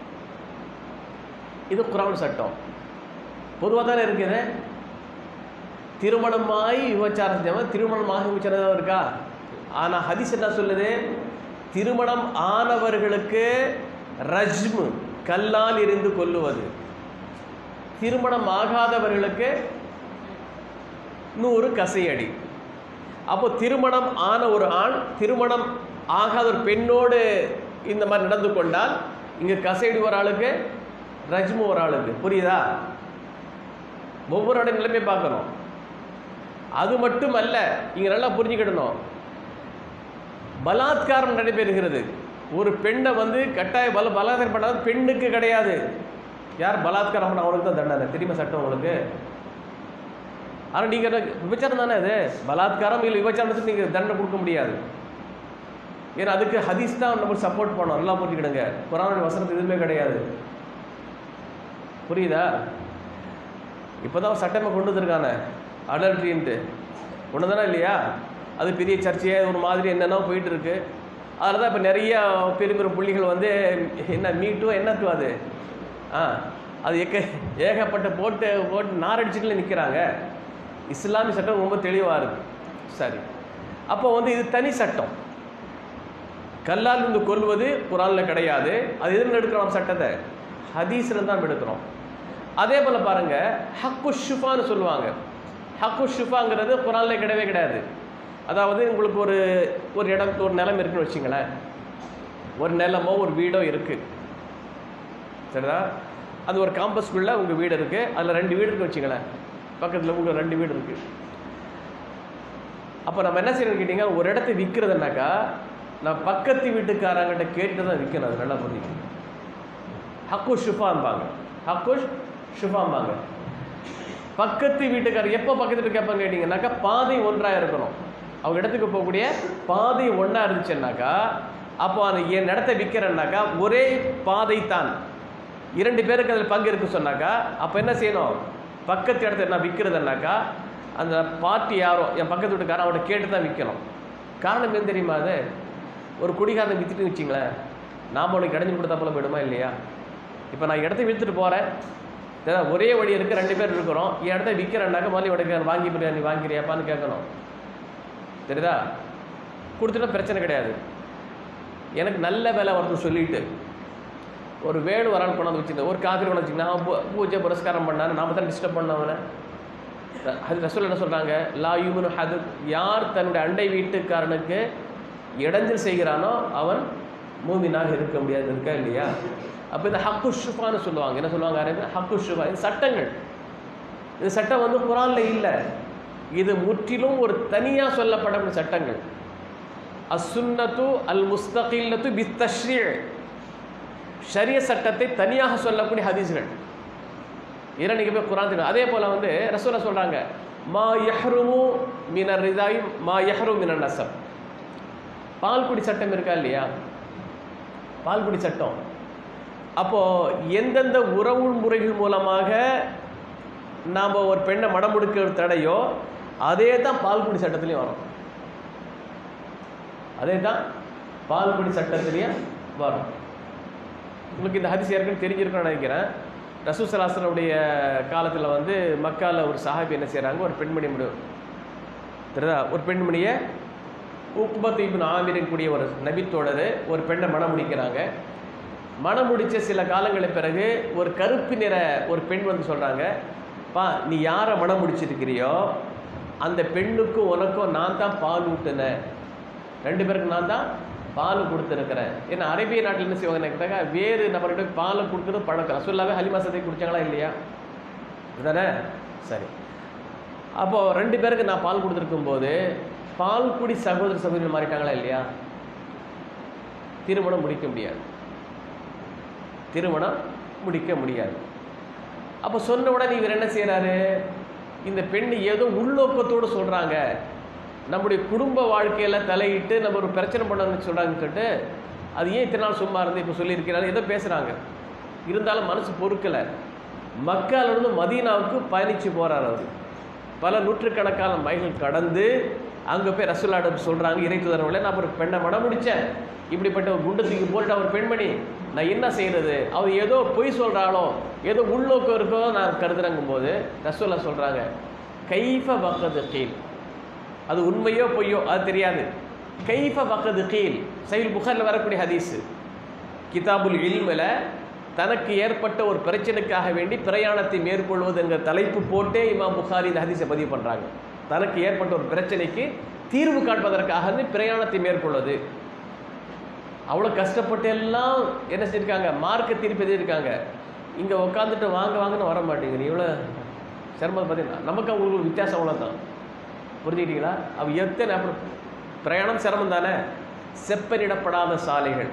இது குரான் சட்டம் பொதுவாக தானே இருக்குது திருமணமாகி விபச்சாரம் செஞ்சவன் திருமணமாகி விபச்சாரம் இருக்கா ஆனால் ஹதீஸ் என்ன சொல்லுது திருமணம் ஆனவர்களுக்கு ரஜ்மு கல்லால் இருந்து கொல்லுவது திருமணம் ஆகாதவர்களுக்கு நூறு கசையடி அப்போ திருமணம் ஆன ஒரு ஆண் திருமணம் ஆகாத ஒரு பெண்ணோடு இந்த மாதிரி நடந்து கொண்டால் இங்கே கசையடி ஒரு ஆளுக்கு ரஜ்மு ஒரு ஆளுக்கு புரியுதா ஒவ்வொரு ஆட நிலைமை பார்க்கணும் அது மட்டும் அல்ல இங்கே நல்லா புரிஞ்சுக்கிடணும் பலாத்காரம் நடைபெறுகிறது ஒரு பெண்ணை வந்து கட்டாய பல பலாத்காரம் பண்ணாத பெண்ணுக்கு கிடையாது யார் பலாத்காரம் பண்ண அவனுக்கு தான் தண்டனை தெரியுமா சட்டம் உங்களுக்கு ஆனால் நீங்கள் விபச்சாரம் தானே அது பலாத்காரம் இல்லை விபச்சாரத்துக்கு நீங்கள் தண்டனை கொடுக்க முடியாது ஏன்னா அதுக்கு ஹதீஸ் தான் நம்ம சப்போர்ட் பண்ணோம் நல்லா புரிஞ்சுக்கிடுங்க குரானுடைய வசனத்து எதுவுமே கிடையாது புரியுதா இப்போ தான் சட்டமே கொண்டு வந்திருக்கானே அடல்ட்ரின்ட்டு ஒன்று தானே இல்லையா அது பெரிய சர்ச்சையே ஒரு மாதிரி என்னென்ன போயிட்டு இருக்கு அதில் தான் இப்போ நிறைய பெரிய பெரிய புள்ளிகள் வந்து என்ன மீட்டோ என்னத்துவம் அது ஆ அது ஏக்க ஏகப்பட்ட போட்டு போட்டு நாரடிச்சுட்டு நிற்கிறாங்க இஸ்லாமிய சட்டம் ரொம்ப தெளிவாக இருக்கு சரி அப்போ வந்து இது தனி சட்டம் கல்லால் இருந்து கொல்வது குரானில் கிடையாது அது எதில் எடுக்கிறோம் சட்டத்தை ஹதீஸில் தான் எடுக்கிறோம் அதே போல் பாருங்க ஹக்கு ஷுஃபான்னு சொல்லுவாங்க ஹக்கு ஷுஃபாங்கிறது குரானில் கிடையவே கிடையாது அதாவது உங்களுக்கு ஒரு ஒரு இடம் ஒரு நிலம் இருக்குன்னு வச்சுங்களேன் ஒரு நிலமோ ஒரு வீடோ இருக்குது சரிதா அது ஒரு காம்பஸ்குள்ளே உங்கள் வீடு இருக்குது அதில் ரெண்டு வீடு இருக்குன்னு வச்சுங்களேன் பக்கத்தில் உங்களுக்கு ரெண்டு வீடு இருக்குது அப்போ நம்ம என்ன செய்யணும்னு கேட்டிங்க ஒரு இடத்த விற்கிறதுனாக்கா நான் பக்கத்து வீட்டுக்காரங்கிட்ட கேட்டு தான் விற்கணும் அது நல்லா புரியும் ஹக்கு ஷுஃபாம்பாங்க ஹக்கு ஷுஃபாம்பாங்க பக்கத்து வீட்டுக்காரர் எப்போ பக்கத்து வீட்டு கேட்பாங்க கேட்டிங்கனாக்கா பாதை ஒன்றாக இருக்கணும் அவங்க இடத்துக்கு போகக்கூடிய பாதை ஒன்றா இருந்துச்சுன்னாக்கா அப்போ அந்த என் இடத்த விற்கிறேன்னாக்கா ஒரே பாதை தான் இரண்டு பேருக்கு அதில் பங்கு இருக்கு சொன்னாக்கா அப்போ என்ன செய்யணும் பக்கத்து இடத்த நான் விற்கிறதுனாக்கா அந்த பார்ட்டி யாரோ என் பக்கத்து வீட்டுக்காரன் அவன்கிட்ட கேட்டு தான் விற்கணும் காரணம் என்ன தெரியுமா அது ஒரு குடிகாரனை விற்றுட்டு வச்சிங்களேன் நாம் உனக்கு இடைஞ்சு கொடுத்தா போல போயிடுமா இல்லையா இப்போ நான் இடத்த விற்றுட்டு போகிறேன் ஒரே வழி இருக்குது ரெண்டு பேர் இருக்கிறோம் என் இடத்த விற்கிறேன்னாக்கா முதல்ல உனக்கு வாங்கி போறியா நீ வாங்கிறியாப்பான்னு கேட்கணும் தெரியுதா கொடுத்துட்டா பிரச்சனை கிடையாது எனக்கு நல்ல வேலை வருதுன்னு சொல்லிட்டு ஒரு வேடு வரான்னு கொண்டாந்து வச்சுருந்தேன் ஒரு காத்திரி கொண்டு வச்சுங்க நான் பூ- பூஜை புரஸ்காரம் பண்ணாரு நாம தான் டிஸ்டர்ப் பண்ண அவனை அது ரசூல் என்ன சொல்கிறாங்க லா யூமனு ஹது யார் தன்னுடைய அண்டை வீட்டுக்காரனுக்கு இடைஞ்சல் செய்கிறானோ அவன் மூமினாக இருக்க முடியாது இருக்கா இல்லையா அப்போ இந்த ஹக்கு ஷுஃபான்னு சொல்லுவாங்க என்ன சொல்லுவாங்க அரபி ஹக்கு ஷுஃபா இது சட்டங்கள் இந்த சட்டம் வந்து குரான்ல இல்லை இது முற்றிலும் ஒரு தனியாக சொல்லப்படக்கூடிய சட்டங்கள் அசுன்னத்து அல் முஸ்தகில்லத்து பித்தஸ்ரீ ஷரிய சட்டத்தை தனியாக சொல்லக்கூடிய ஹதீஸ்கள் இதெல்லாம் நீங்கள் போய் குரான் தெரியும் அதே போல் வந்து ரசூலா சொல்கிறாங்க மா யஹ்ருமு மினர் ரிதாய் மா யஹ்ரு மினர் நசப் பால்குடி சட்டம் இருக்கா இல்லையா பால்குடி சட்டம் அப்போது எந்தெந்த உறவு முறைகள் மூலமாக நாம் ஒரு பெண்ணை மடமுடுக்க தடையோ அதே தான் பால்குடி சட்டத்துலேயும் வரும் அதே தான் பால்குடி சட்டத்திலையும் வரும் உங்களுக்கு இந்த ஹதீஸ் ஏற்கனவே தெரிஞ்சிருக்கும்னு நினைக்கிறேன் ரசூசலாசனுடைய காலத்தில் வந்து மக்கால ஒரு சஹாபி என்ன செய்கிறாங்க ஒரு பெண்மணி முடி தெரியுதா ஒரு பெண்மணியை உக்பத் இப்னு ஆமீரின் கூடிய ஒரு நபித்தோடர் ஒரு பெண்ணை மனம் முடிக்கிறாங்க மனம் முடித்த சில காலங்களுக்கு பிறகு ஒரு கருப்பு நிற ஒரு பெண் வந்து சொல்கிறாங்க பா நீ யாரை மனம் முடிச்சிருக்கிறியோ அந்த பெண்ணுக்கும் உனக்கும் நான் தான் பால் ஊட்டுனேன் ரெண்டு பேருக்கு நான் தான் பால் கொடுத்துருக்கிறேன் ஏன்னா அரேபிய நாட்டில் என்ன செய்வாங்க கேட்டாங்க வேறு நபர்கிட்ட பால் கொடுக்குறது பழக்கம் ரசூல்லாவே ஹலிமா சதை குடிச்சாங்களா இல்லையா இதுதானே சரி அப்போது ரெண்டு பேருக்கு நான் பால் கொடுத்துருக்கும் போது பால் குடி சகோதர சகோதரி மாறிட்டாங்களா இல்லையா திருமணம் முடிக்க முடியாது திருமணம் முடிக்க முடியாது அப்போ சொன்ன உடனே இவர் என்ன செய்கிறாரு இந்த பெண் ஏதோ உள்நோக்கத்தோடு சொல்கிறாங்க நம்முடைய குடும்ப வாழ்க்கையில் தலையிட்டு நம்ம ஒரு பிரச்சனை பண்ணணும்னு சொல்கிறாங்கன்னு சொல்லிட்டு அது ஏன் இத்தனை நாள் சும்மா இருந்து இப்போ சொல்லியிருக்கிறாரு ஏதோ பேசுகிறாங்க இருந்தாலும் மனசு பொறுக்கலை மக்காலிருந்து மதீனாவுக்கு பயணித்து போகிறார் அவர் பல நூற்றுக்கணக்கான மைல்கள் கடந்து அங்கே போய் ரசூல்லாடம் சொல்கிறாங்க இறை தூதரவங்களே நான் ஒரு பெண்ணை மனம் முடித்தேன் இப்படிப்பட்ட ஒரு குண்டு தூக்கி போட்டு ஒரு பெண்மணி நான் என்ன செய்கிறது அவர் ஏதோ பொய் சொல்கிறாளோ ஏதோ உள்நோக்கம் இருக்கோ நான் கருதுறங்கும் போது ரசூல்லா சொல்கிறாங்க கைஃப பக்கத்து கீழ் அது உண்மையோ பொய்யோ அது தெரியாது கைஃப பக்கத்து கீழ் சைல் புகாரில் வரக்கூடிய ஹதீஸு கிதாபுல் இல்மில் தனக்கு ஏற்பட்ட ஒரு பிரச்சனைக்காக வேண்டி பிரயாணத்தை மேற்கொள்வது என்கிற தலைப்பு போட்டே இமாம் புகாரி இந்த ஹதீஸை பதிவு பண்ணுறாங்க தனக்கு ஏற்பட்ட ஒரு பிரச்சனைக்கு தீர்வு காண்பதற்காக வந்து பிரயாணத்தை மேற்கொள்வது அவ்வளோ கஷ்டப்பட்டு எல்லாம் என்ன செஞ்சிருக்காங்க மார்க்க திருப்பி எழுதியிருக்காங்க இங்கே உட்காந்துட்டு வாங்க வாங்கன்னு வர மாட்டேங்குது இவ்வளோ சிரமம் பார்த்தீங்கன்னா நமக்கு அவங்களுக்கு வித்தியாசம் அவ்வளோதான் புரிஞ்சுக்கிட்டீங்களா அவ எத்தனை அப்புறம் பிரயாணம் சிரமம் தானே செப்பனிடப்படாத சாலைகள்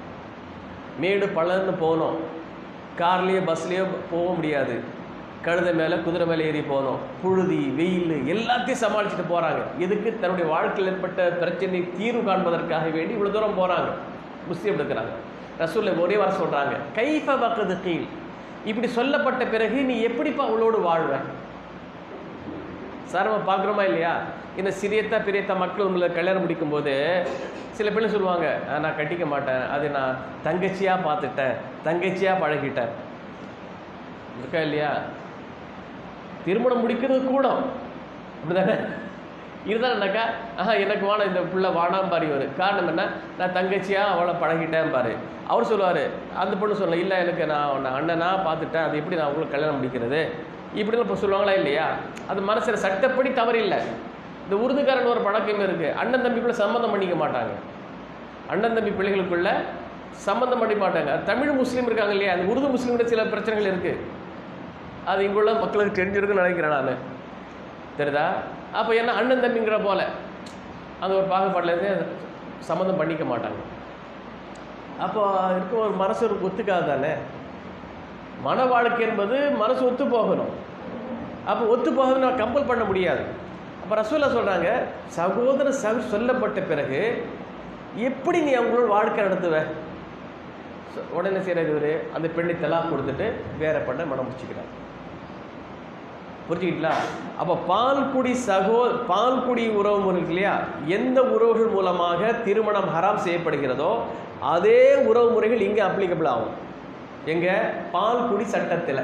மேடு பள்ளம்னு போனோம் கார்லேயோ பஸ்லேயோ போக முடியாது கழுதை மேலே குதிரை மேலே ஏறி போனோம் புழுதி வெயில் எல்லாத்தையும் சமாளிச்சுட்டு போகிறாங்க எதுக்கு தன்னுடைய வாழ்க்கையில் ஏற்பட்ட பிரச்சனை தீர்வு காண்பதற்காக வேண்டி இவ்வளோ தூரம் போகிறாங்க முஸ்லீம் எடுக்கிறாங்க ரசூல்ல ஒரே வர சொல்கிறாங்க கைஃப பக்கத்து கீழ் இப்படி சொல்லப்பட்ட பிறகு நீ எப்படிப்பா அவளோடு வாழ்வ சாரமாக பார்க்குறோமா இல்லையா இந்த சிறியத்தா பெரியத்தா மக்கள் உங்களை கல்யாணம் முடிக்கும்போது சில பேர் சொல்லுவாங்க "ஆ, நான் கட்டிக்க மாட்டேன் அது நான் தங்கச்சியாக பார்த்துட்டேன் தங்கச்சியாக பழகிட்டேன் இருக்கா இல்லையா திருமணம் முடிக்கிறது கூட அப்படிதானே இருந்தாருனாக்கா ஆஹா எனக்கு வேணாம் இந்த புள்ள வானாம் பாரு இவர் காரணம் என்ன நான் தங்கச்சியா அவளை பழகிட்டேன் பாரு அவர் சொல்லுவார் அந்த பொண்ணு சொல்ல இல்லை எனக்கு நான் உன்னை அண்ணனா பார்த்துட்டேன் அது எப்படி நான் உங்களுக்கு கல்யாணம் முடிக்கிறது இப்படின்னு இப்போ சொல்லுவாங்களா இல்லையா அது மனசில் சட்டப்படி தவறு இல்லை இந்த உருதுக்காரன் ஒரு பழக்கம் இருக்குது அண்ணன் தம்பிக்குள்ள சம்மந்தம் பண்ணிக்க மாட்டாங்க அண்ணன் தம்பி பிள்ளைகளுக்குள்ள சம்மந்தம் பண்ணி மாட்டாங்க தமிழ் முஸ்லீம் இருக்காங்க இல்லையா அந்த உருது முஸ்லீம்கிட்ட சில பிரச்சனைகள் இருக்குது அது இங்குள்ள மக்களுக்கு தெரிஞ்சிருக்குன்னு நினைக்கிறேன் நான் தெரியுதா அப்போ என்ன அண்ணன் தம்பிங்கிற போல அந்த ஒரு பாகுபாட்டிலேருந்து சம்மந்தம் பண்ணிக்க மாட்டாங்க அப்போ இருக்க ஒரு மனசு ஒரு ஒத்துக்காது தானே மன வாழ்க்கை என்பது மனசு ஒத்து போகணும் அப்போ ஒத்து போகணும் நான் கம்பல் பண்ண முடியாது அப்போ ரசூல்லா சொல்கிறாங்க சகோதர சக சொல்லப்பட்ட பிறகு எப்படி நீ அவங்களோட வாழ்க்கை நடத்துவ சொ- உடனே செய்கிறது இவரு அந்த பெண்ணை தலாக் கொடுத்துட்டு வேற பண்ண மனம் முடிச்சுக்கிறார் புரிஞ்சுக்கிட்டீங்களா அப்போ பால்குடி சகோ பால்குடி உறவு முறை இருக்கு இல்லையா எந்த உறவுகள் மூலமாக திருமணம் ஹராம் செய்யப்படுகிறதோ அதே உறவு முறைகள் இங்கே அப்ளிகபிள் ஆகும் எங்க பால்குடி சட்டத்தில்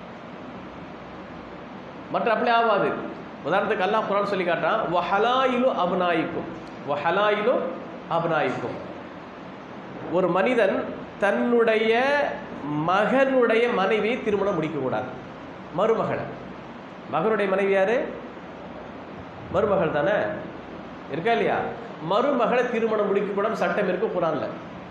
மற்ற அப்ளை ஆகாது உதாரணத்துக்கு அல்லாஹ் குரான் சொல்லி காட்டுறான் வஹலாயிலு அபனாயிக்கும் வஹலாயிலு அபனாயிக்கும் ஒரு மனிதன் தன்னுடைய மகனுடைய மனைவி திருமணம் முடிக்கக்கூடாது மருமகள் மகனுடைய மனைவி யாரு மருமகள் தானே இருக்கா இல்லையா மருமகளை திருமணம் முடிக்கக்கூடாது சட்டம் இருக்கு குரான்ல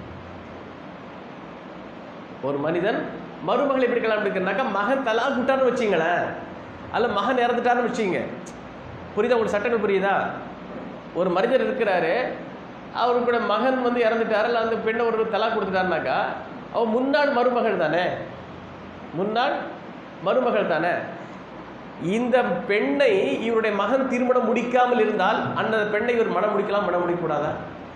ஒரு மனிதன் மருமகள் எப்படி கல்யாணம் முடிக்கிறனாக்கா மகன் தலா விட்டான்னு வச்சிங்களேன் அல்ல மகன் இறந்துட்டான்னு வச்சிங்க புரியுதா உங்களுக்கு சட்டங்கள் புரியுதா ஒரு மனிதர் இருக்கிறாரு அவரு கூட மகன் வந்து இறந்துட்டாரு இல்லை அந்த பெண்ணை ஒரு தலா கொடுத்துட்டாருனாக்கா அவன் முன்னாள் மருமகள் தானே முன்னாள் மருமகள் தானே இந்த பெண்ணை இவருடைய மகன் திருமணம் முடிக்காமல் இருந்தால் அந்த பெண்ணை இவர் மனம் முடிக்கலாம் மனம் முடிக்கக்கூடாதா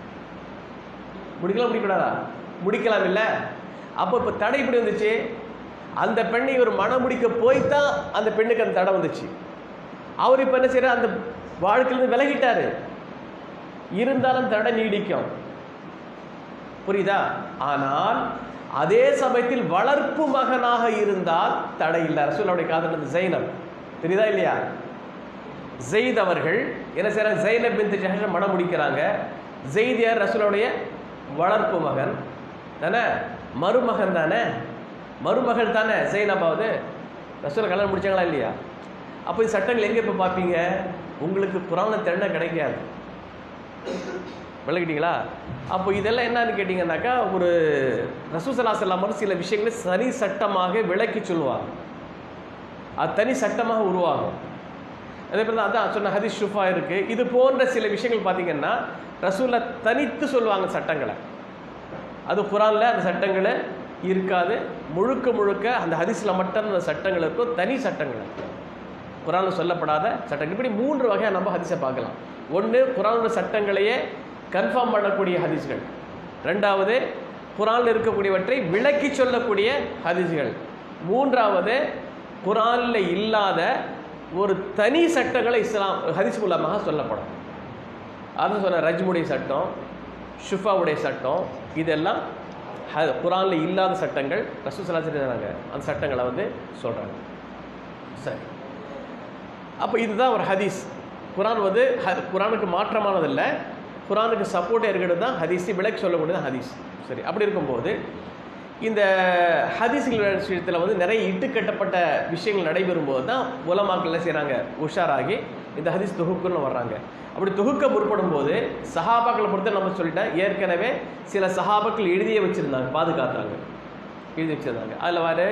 முடிக்கலாம் முடிக்கக்கூடாதா முடிக்கலாம் இல்லை அப்போ இப்போ தடை இப்படி வந்துச்சு அந்த பெண்ணை இவர் மனம் முடிக்க போய்தான் அந்த பெண்ணுக்கு அந்த தடை வந்துச்சு அவர் இப்போ என்ன செய்யறார் அந்த வாழ்க்கையிலிருந்து விலகிட்டாரு இருந்தாலும் தடை நீடிக்கும் புரியுதா ஆனால் அதே சமயத்தில் வளர்ப்பு மகனாக இருந்தால் தடை இல்லை ரசூலுடைய காதல் ஜெயினப் தெரியுதா இல்லையா ஜெயித் அவர்கள் என்ன செய்யறாங்க ஜெயினப் பின் ஜஹஷ மனம் முடிக்கிறாங்க ஜெயித் யார் ரசூலுடைய வளர்ப்பு மகன் தானே மருமகன் தானே மருமகள் தானே ஜெயினபாவது ரசூலை கல்யாணம் முடிச்சாங்களா இல்லையா அப்போ இந்த சட்டங்கள் எங்கே இப்போ பார்ப்பீங்க உங்களுக்கு புராண திறனை கிடைக்காது விளக்கிட்டீங்களா அப்போ இதெல்லாம் என்னன்னு கேட்டிங்கன்னாக்கா ஒரு ரசூசலா செல்லாமல் சில விஷயங்களை சரி சட்டமாக விளக்கி சொல்லுவாங்க அது தனி சட்டமாக உருவாகும் அதே போல் தான் அதான் சொன்ன ஹதீஸ் ஷுஃபா இருக்குது இது போன்ற சில விஷயங்கள் பார்த்தீங்கன்னா ரசூலை தனித்து சொல்லுவாங்க சட்டங்களை அது குரானில் அந்த சட்டங்களை இருக்காது முழுக்க முழுக்க அந்த ஹதீஸில் மட்டும் அந்த சட்டங்கள் இருக்கும் தனி சட்டங்கள் இருக்கும் குரானில் சொல்லப்படாத சட்டங்கள் இப்படி மூன்று வகையாக நம்ம ஹதீஸை பார்க்கலாம் ஒன்று குரானோட சட்டங்களையே கன்ஃபார்ம் பண்ணக்கூடிய ஹதீஸ்கள் ரெண்டாவது குரானில் இருக்கக்கூடியவற்றை விளக்கி சொல்லக்கூடிய ஹதீஸ்கள் மூன்றாவது குரானில் இல்லாத ஒரு தனி சட்டங்களை இஸ்லாம் ஹதீஸ் மூலமாக சொல்லப்படும் அது சொன்ன ரஜ்முடைய சட்டம் ஷுஃபாவுடைய சட்டம் இதெல்லாம் ஹ குரானில் இல்லாத சட்டங்கள் ரசூசலா சொல்றாங்க அந்த சட்டங்களை வந்து சொல்கிறாங்க சரி அப்போ இதுதான் ஒரு ஹதீஸ் குரான் வந்து ஹ- குரானுக்கு மாற்றமானதில்லை குரானுக்கு சப்போர்ட்டாக இருக்கிறது தான் ஹதீஸ் விளக்கி சொல்லக்கூடியது ஹதீஸ் சரி அப்படி இருக்கும்போது இந்த ஹதீஸ்கள் விஷயத்தில் வந்து நிறைய இட்டுக்கட்டப்பட்ட விஷயங்கள் நடைபெறும்போது தான் உலமாக்கள் என்ன செய்கிறாங்க உஷாராகி இந்த ஹதீஸ் தொகுப்புன்னு வர்றாங்க அப்படி தொகுக்க முற்படும் போது சஹாபாக்களை பொறுத்த நம்ம சொல்லிட்டேன் ஏற்கனவே சில சஹாபாக்கள் எழுதியே வச்சுருந்தாங்க பாதுகாத்தாங்க எழுதி வச்சிருந்தாங்க அதில் வர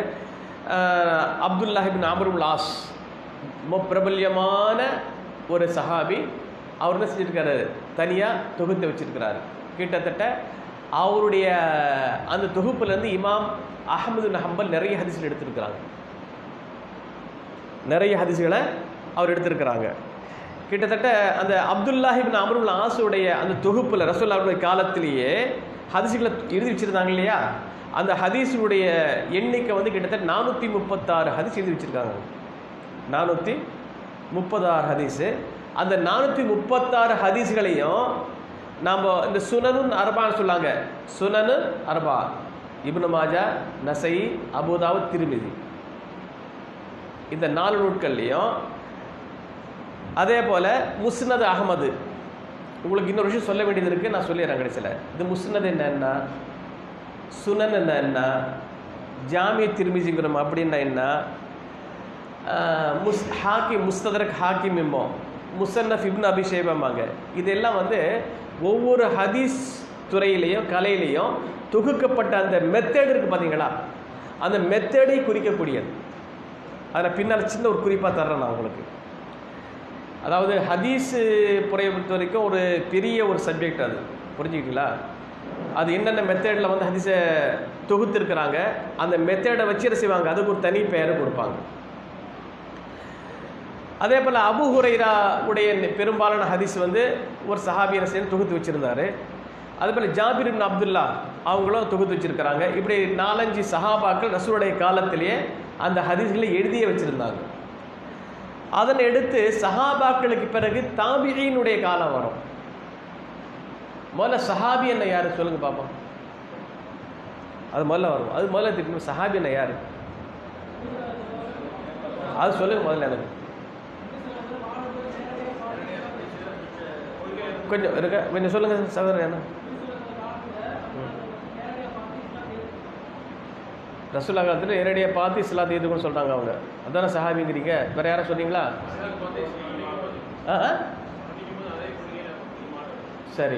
அப்துல்லாஹிபின் அமருல் ஆஸ் ரொம்ப பிரபல்யமான ஒரு சஹாபி அவர் என்ன செஞ்சிருக்காரு தனியாக தொகுத்து வச்சிருக்கிறாரு கிட்டத்தட்ட அவருடைய அந்த தொகுப்புலேருந்து இமாம் அஹமது ஹம்பல் நிறைய ஹதீஸ்கள் எடுத்திருக்கிறாங்க நிறைய ஹதீஸ்களை அவர் எடுத்திருக்கிறாங்க கிட்டத்தட்ட அந்த அப்துல்லாஹிபின் அமருல் ஆசுடைய அந்த தொகுப்பில் ரசூல்லாவுடைய காலத்திலேயே ஹதீஸ்களை எழுதி வச்சிருந்தாங்க இல்லையா அந்த ஹதீஸுடைய எண்ணிக்கை வந்து கிட்டத்தட்ட நானூற்றி முப்பத்தாறு ஹதீஸ் எழுதி வச்சிருக்காங்க நானூற்றி முப்பதாறு ஹதீஸு அந்த நானூற்றி முப்பத்தாறு ஹதீஸ்களையும் நாம் இந்த சுனனுன் அர்பான்னு சொல்லாங்க Sunan Arba Ibn Majah Nasai Abu Dawud Tirmidhi இந்த நாலு நூட்கள்லையும் அதே போல் முஸ்னத் அகமது உங்களுக்கு இன்னொரு விஷயம் சொல்ல வேண்டியது இருக்குது நான் சொல்லிடுறேன் கடைசியில் இது முஸ்னத் என்னன்னா சுனன் என்ன ஜாமிய திருமிஜிங்கிறோம் அப்படின்னா என்ன ஆஹ் முஸ் ஹாக்கிம் முஸ்ததரக் ஹாக்கிம் என்போம் முசன்னஃப் இப்னு அபிஷேகமாங்க இதெல்லாம் வந்து ஒவ்வொரு ஹதீஸ் துறையிலையும் கலையிலையும் தொகுக்கப்பட்ட அந்த மெத்தேடு இருக்குது பார்த்தீங்களா அந்த மெத்தேடை குறிக்கக்கூடியது அதில் பின்னால் சின்ன ஒரு குறிப்பாக தர்றேன் நான் உங்களுக்கு அதாவது ஹதீஸு புறையை பொறுத்த வரைக்கும் ஒரு பெரிய ஒரு சப்ஜெக்ட் அது புரிஞ்சுக்கிட்டீங்களா அது என்னென்ன மெத்தேடில் வந்து ஹதீஸை தொகுத்துருக்குறாங்க அந்த மெத்தேடை வச்சு என்ன செய்வாங்க அதுக்கு ஒரு தனி பெயரை கொடுப்பாங்க அதே போல் அபு ஹுரைரா உடைய பெரும்பாலான ஹதீஸ் வந்து ஒரு சஹாபியனை சேர்ந்து தொகுத்து வச்சுருந்தாரு அதே போல் ஜாபிர் இப்னு அப்துல்லா அவங்களும் தொகுத்து வச்சுருக்கிறாங்க இப்படி நாலஞ்சு சஹாபாக்கள் ரசூலுடைய காலத்திலேயே அந்த ஹதீஸ்களை எழுதியே வச்சுருந்தாங்க அதனை எடுத்து சஹாபாக்களுக்கு பிறகு தாபியினுடைய காலம் வரும் முதல்ல சஹாபி என்ன யார் சொல்லுங்க பாப்போம் அது முதல்ல வரும் அது முதல்ல திருப்பி சஹாபி என்ன யார் அது சொல்லுங்க முதல்ல எனக்கு கொஞ்சம் இருக்க கொஞ்சம் சொல்லுங்க சகோதரர் என்ன ரசூல்லா காலத்தில் நேரடியாக பார்த்து இஸ்லாத்தை எதுக்குன்னு சொல்கிறாங்க அவங்க அதானே சஹாபிங்கிறீங்க வேறு யாரும் சொன்னீங்களா ஆ ஆ? சரி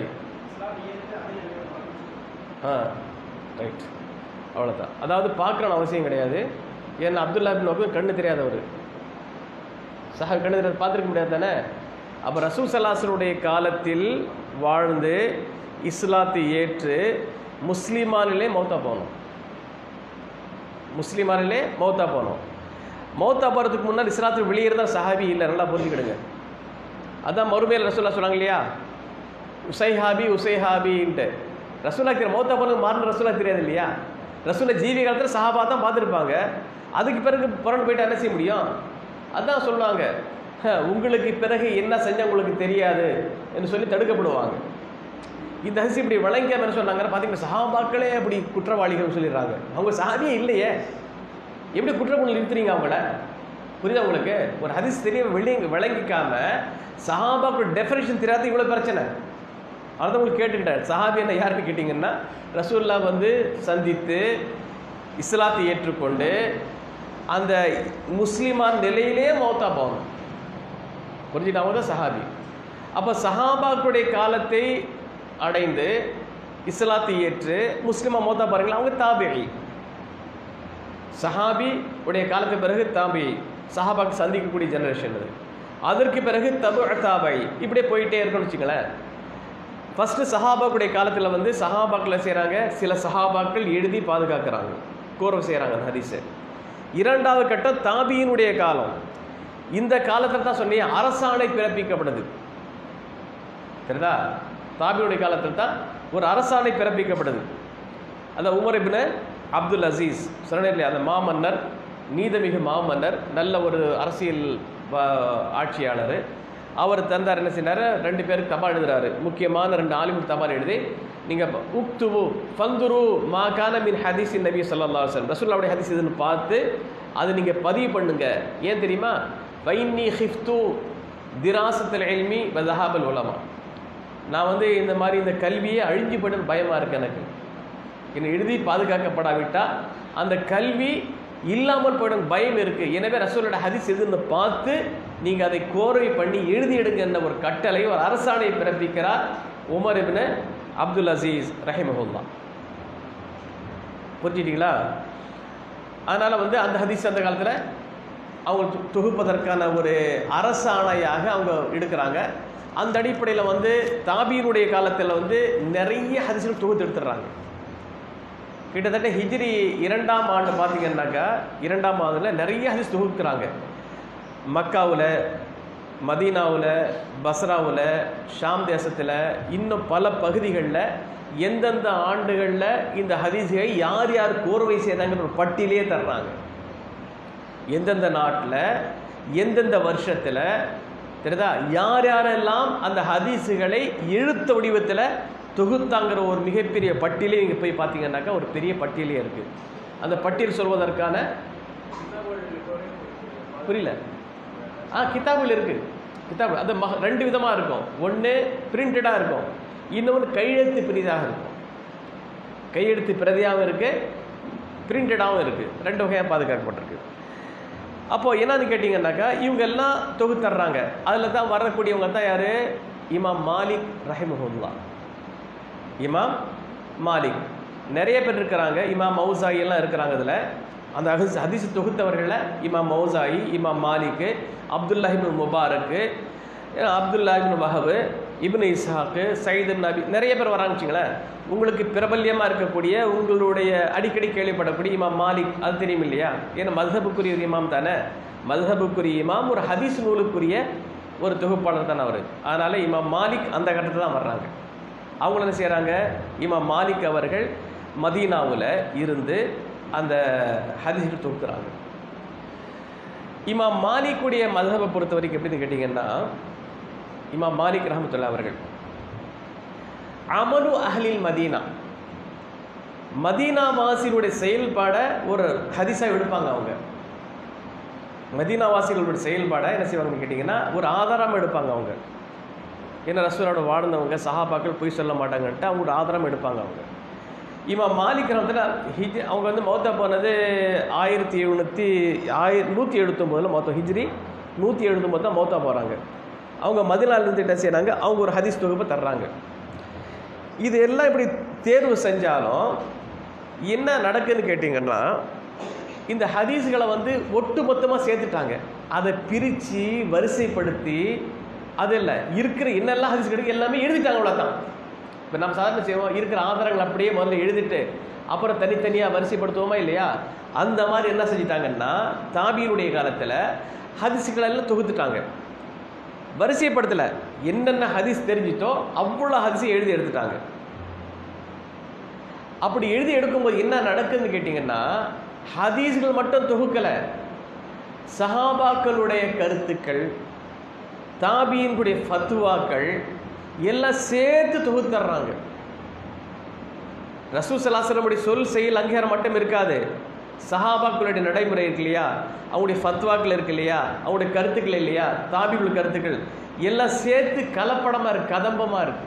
ஆ ரைட் அவ்வளோதான் அதாவது பார்க்கணும் அவசியம் கிடையாது ஏன்னா அப்துல்லா பின் வபு கண்ணு தெரியாதவர் சஹா கண்ணு தெரியாது பார்த்துருக்க முடியாது தானே அப்போ ரசூல் சலாசனுடைய காலத்தில் வாழ்ந்து இஸ்லாத்தை ஏற்று முஸ்லிமானிலே மௌத்தா போகணும் முஸ்லிமானிலே மௌத்தா போகணும் மௌத்தா போகிறதுக்கு முன்னாடி இஸ்லாத்துக்கு வெளியே இருந்தால் சஹாபி இல்லை நல்லா புரிஞ்சுக்கிடுங்க அதான் மறுமையில் ரசூல்லா சொன்னாங்க இல்லையா உசைஹாபி உசைஹாபின்ட்டு ரசூலா தெரியும் மௌத்தா போனது மாறின ரசூலா தெரியாது இல்லையா ரசூலா ஜீவி காலத்தில் சஹாபா தான் பார்த்துருப்பாங்க அதுக்கு பிறகு புறண்டு போயிட்டு என்ன செய்ய முடியும் அதான் சொல்லுவாங்க "ஹ, உங்களுக்கு பிறகு என்ன செஞ்சால் உங்களுக்கு தெரியாது என்று சொல்லி தடுக்கப்படுவாங்க இந்த ஹசி இப்படி வழங்கியாம என்ன சொன்னாங்க பார்த்தீங்கன்னா சஹாபாக்களே அப்படி குற்றவாளிகள் சொல்லிடுறாங்க அவங்க சஹாபியே இல்லையே எப்படி குற்றக்குழு நிறுத்துறீங்க அவங்கள புரியுதா உங்களுக்கு ஒரு ஹதீஸ் தெரிய விளங்கி விளங்கிக்காம சஹாபாக்கள் டெஃபினேஷன் தெரியாத இவ்வளோ பிரச்சனை அதான் உங்களுக்கு கேட்டுக்கிட்டார் சஹாபி என்ன யாருன்னு கேட்டிங்கன்னா ரசூல்லா வந்து சந்தித்து இஸ்லாத்தை ஏற்றுக்கொண்டு அந்த முஸ்லிமான் நிலையிலே மௌத்தா போகணும் புரிஞ்சுட்டு அவங்க தான் சஹாபி அப்போ சஹாபாக்களுடைய காலத்தை அடைந்து இஸ்லாத்தை ஏற்று முஸ்லிமா மௌத்தா பாருங்களா அவங்க தாபிகை சஹாபி உடைய காலத்துக்கு பிறகு தாபி சஹாபாக்கு சந்திக்கக்கூடிய ஜெனரேஷன் அது அதற்கு பிறகு தபு தாபை இப்படியே போயிட்டே இருக்கணும்னு வச்சுங்களேன் ஃபஸ்ட்டு சஹாபாக்குடைய காலத்தில் வந்து சஹாபாக்களை செய்கிறாங்க சில சஹாபாக்கள் எழுதி பாதுகாக்கிறாங்க கோர்வை செய்கிறாங்க அந்த ஹதீஸை இரண்டாவது கட்டம் தாபியினுடைய காலம் இந்த காலத்தில் தான் சொன்னீங்க அரசாணை பிறப்பிக்கப்படுது சரிதா தாபியுடைய காலத்தில் தான் ஒரு அரசாணை பிறப்பிக்கப்படுது அந்த உமர் இப்னு அப்துல் அசீஸ் சொன்னேன் இல்லையா அந்த மாமன்னர் நீதமிகு மாமன்னர் நல்ல ஒரு அரசியல் வ- ஆட்சியாளர் அவர் தந்தார் என்ன செய்றாரு ரெண்டு பேருக்கு தபால் எழுதுறாரு முக்கியமான ரெண்டு ஆலிமுக்கு தபால் எழுதி நீங்கள் உக்துவு ஃபந்துரு மா கான மின் ஹதீஸ் நபி ஸல்லல்லாஹு அலைஹி வஸல்லம் ரசூலுல்லாஹ்வுடைய ஹதீஸ் இதுன்னு பார்த்து அது நீங்கள் பதிவு பண்ணுங்க ஏன் தெரியுமா வைன்னி ஹிஃப்து திராசத்தில் இல்மி வதஹாபல் உலமா நான் வந்து இந்த மாதிரி இந்த கல்வியே அழிஞ்சு போயிடும் பயமாக இருக்கு எனக்கு என்னை எழுதி பாதுகாக்கப்படாவிட்டால் அந்த கல்வி இல்லாமல் போயிடும் பயம் இருக்குது எனவே ரசூலோட ஹதீஸ் எதுன்னு பார்த்து நீங்கள் அதை கோர்வை பண்ணி எழுதி எடுங்க என்ற ஒரு கட்டளை ஒரு அரசாணை பிறப்பிக்கிறார் உமர் இப்னு அப்துல் அசீஸ் ரஹிமஹுல்லா புரிஞ்சிட்டீங்களா அதனால் வந்து அந்த ஹதீஸ் அந்த காலத்தில் அவங்க தொ- தொகுப்பதற்கான ஒரு அரசாணையாக அவங்க எடுக்கிறாங்க அந்த அடிப்படையில் வந்து தாபீனுடைய காலத்தில் வந்து நிறைய ஹதீஸ்கள் தொகுத்து எடுத்துடுறாங்க கிட்டத்தட்ட ஹிஜ்ரி இரண்டாம் ஆண்டு பார்த்தீங்கன்னாக்கா இரண்டாம் ஆண்டில் நிறைய ஹதீஸ் தொகுக்கிறாங்க மக்காவில் மதீனாவில் பஸ்ராவில் ஷாம் தேசத்தில் இன்னும் பல பகுதிகளில் எந்தெந்த ஆண்டுகளில் இந்த ஹதீஸை யார் யார் கோர்வை செய்தாங்கன்ற ஒரு பட்டியலே தர்றாங்க எந்தெந்த நாட்டில் எந்தெந்த வருஷத்தில் தெரியுதா யார் யாரெல்லாம் அந்த ஹதீஸுகளை எழுத்த வடிவத்தில் தொகுத்தாங்கிற ஒரு மிகப்பெரிய பட்டியலே நீங்கள் போய் பார்த்தீங்கன்னாக்கா ஒரு பெரிய பட்டியலே இருக்குது அந்த பட்டியல் சொல்வதற்கான புரியல ஆ கிதாபில் இருக்குது கிதாபு அது மக ரெண்டு விதமாக இருக்கும் ஒன்று பிரிண்டடாக இருக்கும் இன்னொன்று கையெழுத்து பிரதியாக இருக்கும் கையெழுத்து பிரதியாகவும் இருக்குது பிரிண்டடாகவும் இருக்குது ரெண்டு வகையாக பாதுகாக்கப்பட்டிருக்கு அப்போது என்னன்னு கேட்டிங்கன்னாக்கா இவங்க எல்லாம் தொகுத்தர்றாங்க அதில் தான் வரக்கூடியவங்க தான் யார் இமாம் மாலிக் ரஹிமஹுல்லா இமாம் மாலிக் நிறைய பேர் இருக்கிறாங்க இமாம் மௌசாயி எல்லாம் இருக்கிறாங்க இதில் அந்த ஹதீஸ் ஹதீஸ் தொகுத்தவர்களில் இமாம் மௌசாயி இமாம் மாலிக்கு அப்துல்லாஹிபின் முபாரக்கு அப்துல்லாஹிபின் வஹபு இப்னு இஸ்ஹாக்கு சயிது நபி நிறைய பேர் வராங்க வச்சுங்களேன் உங்களுக்கு பிரபல்யமாக இருக்கக்கூடிய உங்களுடைய அடிக்கடி கேள்விப்படக்கூடிய இமாம் மாலிக் அது தெரியும் இல்லையா ஏன்னா மதுஹபுக்குரிய ஒரு இமாம் தானே மதுஹபுக்குரிய இமாம் ஒரு ஹதீஸ் நூலுக்குரிய ஒரு தொகுப்பாளர் தானே அவர் அதனால் இமாம் மாலிக் அந்த கட்டத்தில் தான் வர்றாங்க அவங்க என்ன செய்கிறாங்க இமாம் மாலிக் அவர்கள் மதீனாவில் இருந்து அந்த ஹதீஸ் தொகுக்கிறாங்க இமாம் மாலிக்குடைய மதகபை பொறுத்த வரைக்கும் எப்படின்னு கேட்டிங்கன்னா இமாம் மாலிக் ரஹமத்துல்லா அவர்கள் அமலு அஹ்லில் மதீனா மதீனா வாசிகளுடைய செயல்பாடை ஒரு ஹதீஸாக எடுப்பாங்க அவங்க மதீனா வாசிகளுடைய செயல்பாடை என்ன செய்வாங்கன்னு கேட்டிங்கன்னா ஒரு ஆதாரமாக எடுப்பாங்க அவங்க ஏன்னா ரசூலோட வாழ்ந்தவங்க சஹாபாக்கள் பொய் சொல்ல மாட்டாங்கன்ட்டு அவங்களோட ஆதாரம் எடுப்பாங்க அவங்க இமாம் மாலிக் ரஹமத்துல ஹிஜ் அவங்க வந்து மௌத்தா போனது ஆயிரத்தி எழுநூற்றி ஆயிர நூற்றி எழுபத்தொம்போதில் மொத்தம் ஹிஜ்ரி நூற்றி எழுபத்தொம்போது தான் மௌத்தா போகிறாங்க அவங்க மதினாலிருந்து என்ன செய்கிறாங்க அவங்க ஒரு ஹதீஸ் தொகுப்பை தர்றாங்க இது எல்லாம் இப்படி தேர்வு செஞ்சாலும் என்ன நடக்குதுன்னு கேட்டிங்கன்னா இந்த ஹதீஸ்களை வந்து ஒட்டு மொத்தமாக சேர்த்துட்டாங்க அதை பிரித்து வரிசைப்படுத்தி அது இல்லை இருக்கிற என்னெல்லாம் ஹதீஸ் கிடைக்கும் எல்லாமே எழுதிட்டாங்க அவ்வளோதான் இப்போ நம்ம சாதாரண செய்வோம் இருக்கிற ஆதாரங்கள் அப்படியே முதல்ல எழுதிட்டு அப்புறம் தனித்தனியாக வரிசைப்படுத்துவோமா இல்லையா அந்த மாதிரி என்ன செஞ்சிட்டாங்கன்னா தாபியினுடைய காலத்தில் ஹதீஸுகள் எல்லாம் தொகுத்துட்டாங்க வரிசைப்படுத்தலை என்னென்ன ஹதீஸ் தெரிஞ்சிட்டோ அவ்வளோ ஹதீஸை எழுதி எடுத்துட்டாங்க அப்படி எழுதி எடுக்கும்போது என்ன நடக்குதுன்னு கேட்டிங்கன்னா ஹதீஸ்கள் மட்டும் தொகுக்கலை சஹாபாக்களுடைய கருத்துக்கள் தாபியினுடைய ஃபத்துவாக்கள் எல்லாம் சேர்த்து தொகுத்தர்றாங்க ரசூ சலாசலமுடைய சொல் செயல் அங்கீகாரம் மட்டும் இருக்காது சஹாபாக்களுடைய நடைமுறை இருக்கு இல்லையா அவங்களுடைய ஃபத்வாக்கள் இருக்கு இல்லையா அவங்களுடைய கருத்துக்கள் இல்லையா தாபிகள் கருத்துக்கள் எல்லாம் சேர்த்து கலப்படமாக இருக்கு கதம்பமாக இருக்கு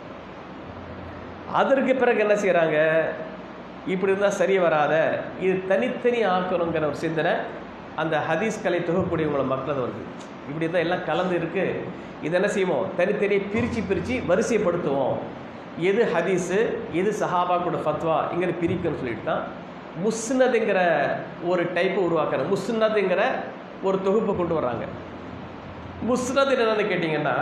அதற்கு பிறகு என்ன செய்கிறாங்க இப்படி இருந்தால் சரி வராத இது தனித்தனி ஆக்கணுங்கிற ஒரு சிந்தனை அந்த ஹதீஸ் கலை தொகுக்கூடியவங்கள மக்கள் வருது இப்படி தான் எல்லாம் கலந்து இருக்கு இது என்ன செய்வோம் தனித்தனி பிரித்து பிரித்து வரிசைப்படுத்துவோம் எது ஹதீஸு எது சஹாபாக்கோட ஃபத்வா இங்கே பிரிக்கணும்னு சொல்லிட்டு தான் முஸ்னதுங்கிற ஒரு டைப்பை உருவாக்குறாங்க முஸ்னதுங்கிற ஒரு தொகுப்பை கொண்டு வர்றாங்க முஸ்னது என்னன்னு கேட்டிங்கன்னா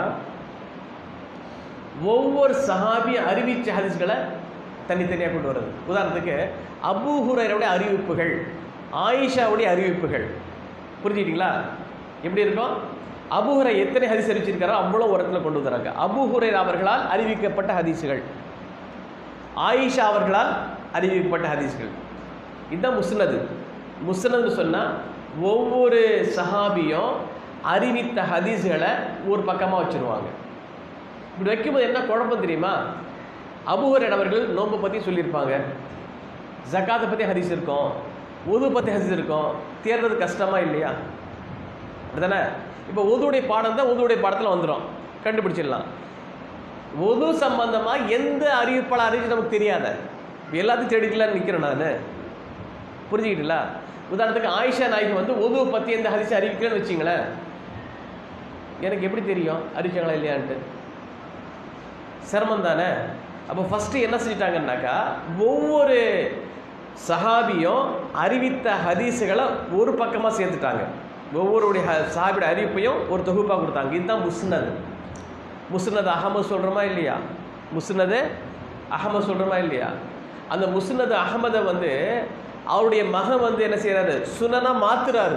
ஒவ்வொரு சஹாபியும் அறிவிச்ச ஹதீஸ்களை தனித்தனியாக கொண்டு வர்றது உதாரணத்துக்கு அபூ ஹுரைரோடைய அறிவிப்புகள் ஆயிஷாவுடைய அறிவிப்புகள் புரிஞ்சுக்கிட்டீங்களா எப்படி இருக்கும் அபுஹுரை எத்தனை ஹதீஸ் அறிவிச்சிருக்காரோ அவ்வளோ ஒரு இடத்துல கொண்டு வந்துறாங்க அபுஹுரை அவர்களால் அறிவிக்கப்பட்ட ஹதீஸுகள் ஆயிஷா அவர்களால் அறிவிக்கப்பட்ட ஹதீஸ்கள் இதுதான் முஸ்னது முஸ்னதுன்னு சொன்னால் ஒவ்வொரு சஹாபியும் அறிவித்த ஹதீஸ்களை ஒரு பக்கமாக வச்சுருவாங்க இப்படி வைக்கும்போது என்ன குழப்பம் தெரியுமா அபுஹரன் அவர்கள் நோன்பை பற்றி சொல்லியிருப்பாங்க ஜக்காத்தை பற்றி ஹதீஸ் இருக்கும் உது பற்றி ஹதீஸ் இருக்கும் தேர்றது கஷ்டமா இல்லையா அப்படிதானே இப்போ உதுவுடைய பாடம் தான் உதுவுடைய பாடத்தில் வந்துடும் கண்டுபிடிச்சிடலாம் உது சம்பந்தமாக எந்த அறிவிப்பாளர் அறிவிச்சு நமக்கு தெரியாத எல்லாத்தையும் தேடிக்கலாம்னு நிற்கிறேன் நான் புரிஞ்சுக்கிட்டீங்களா உதாரணத்துக்கு ஆயிஷா நாய்க்கு வந்து உதுவை பற்றி எந்த ஹரிசி அறிவிக்கலன்னு வச்சிங்களேன் எனக்கு எப்படி தெரியும் அறிவிச்சாங்களா இல்லையான்ட்டு சிரமம் தானே அப்போ ஃபஸ்ட்டு என்ன செஞ்சிட்டாங்கன்னாக்கா ஒவ்வொரு சஹாபியும் அறிவித்த ஹதீஸுகளை ஒரு பக்கமாக சேர்த்துட்டாங்க ஒவ்வொருடைய ஹ சஹாபியோட அறிவிப்பையும் ஒரு தொகுப்பாக கொடுத்தாங்க இதுதான் முஸ்னது முஸ்னது அகமது சொல்கிறோமா இல்லையா முஸ்னது அகமது சொல்கிறோமா இல்லையா அந்த முஸ்னது அகமதை வந்து அவருடைய மகன் வந்து என்ன செய்கிறாரு சுனனா மாத்துறாரு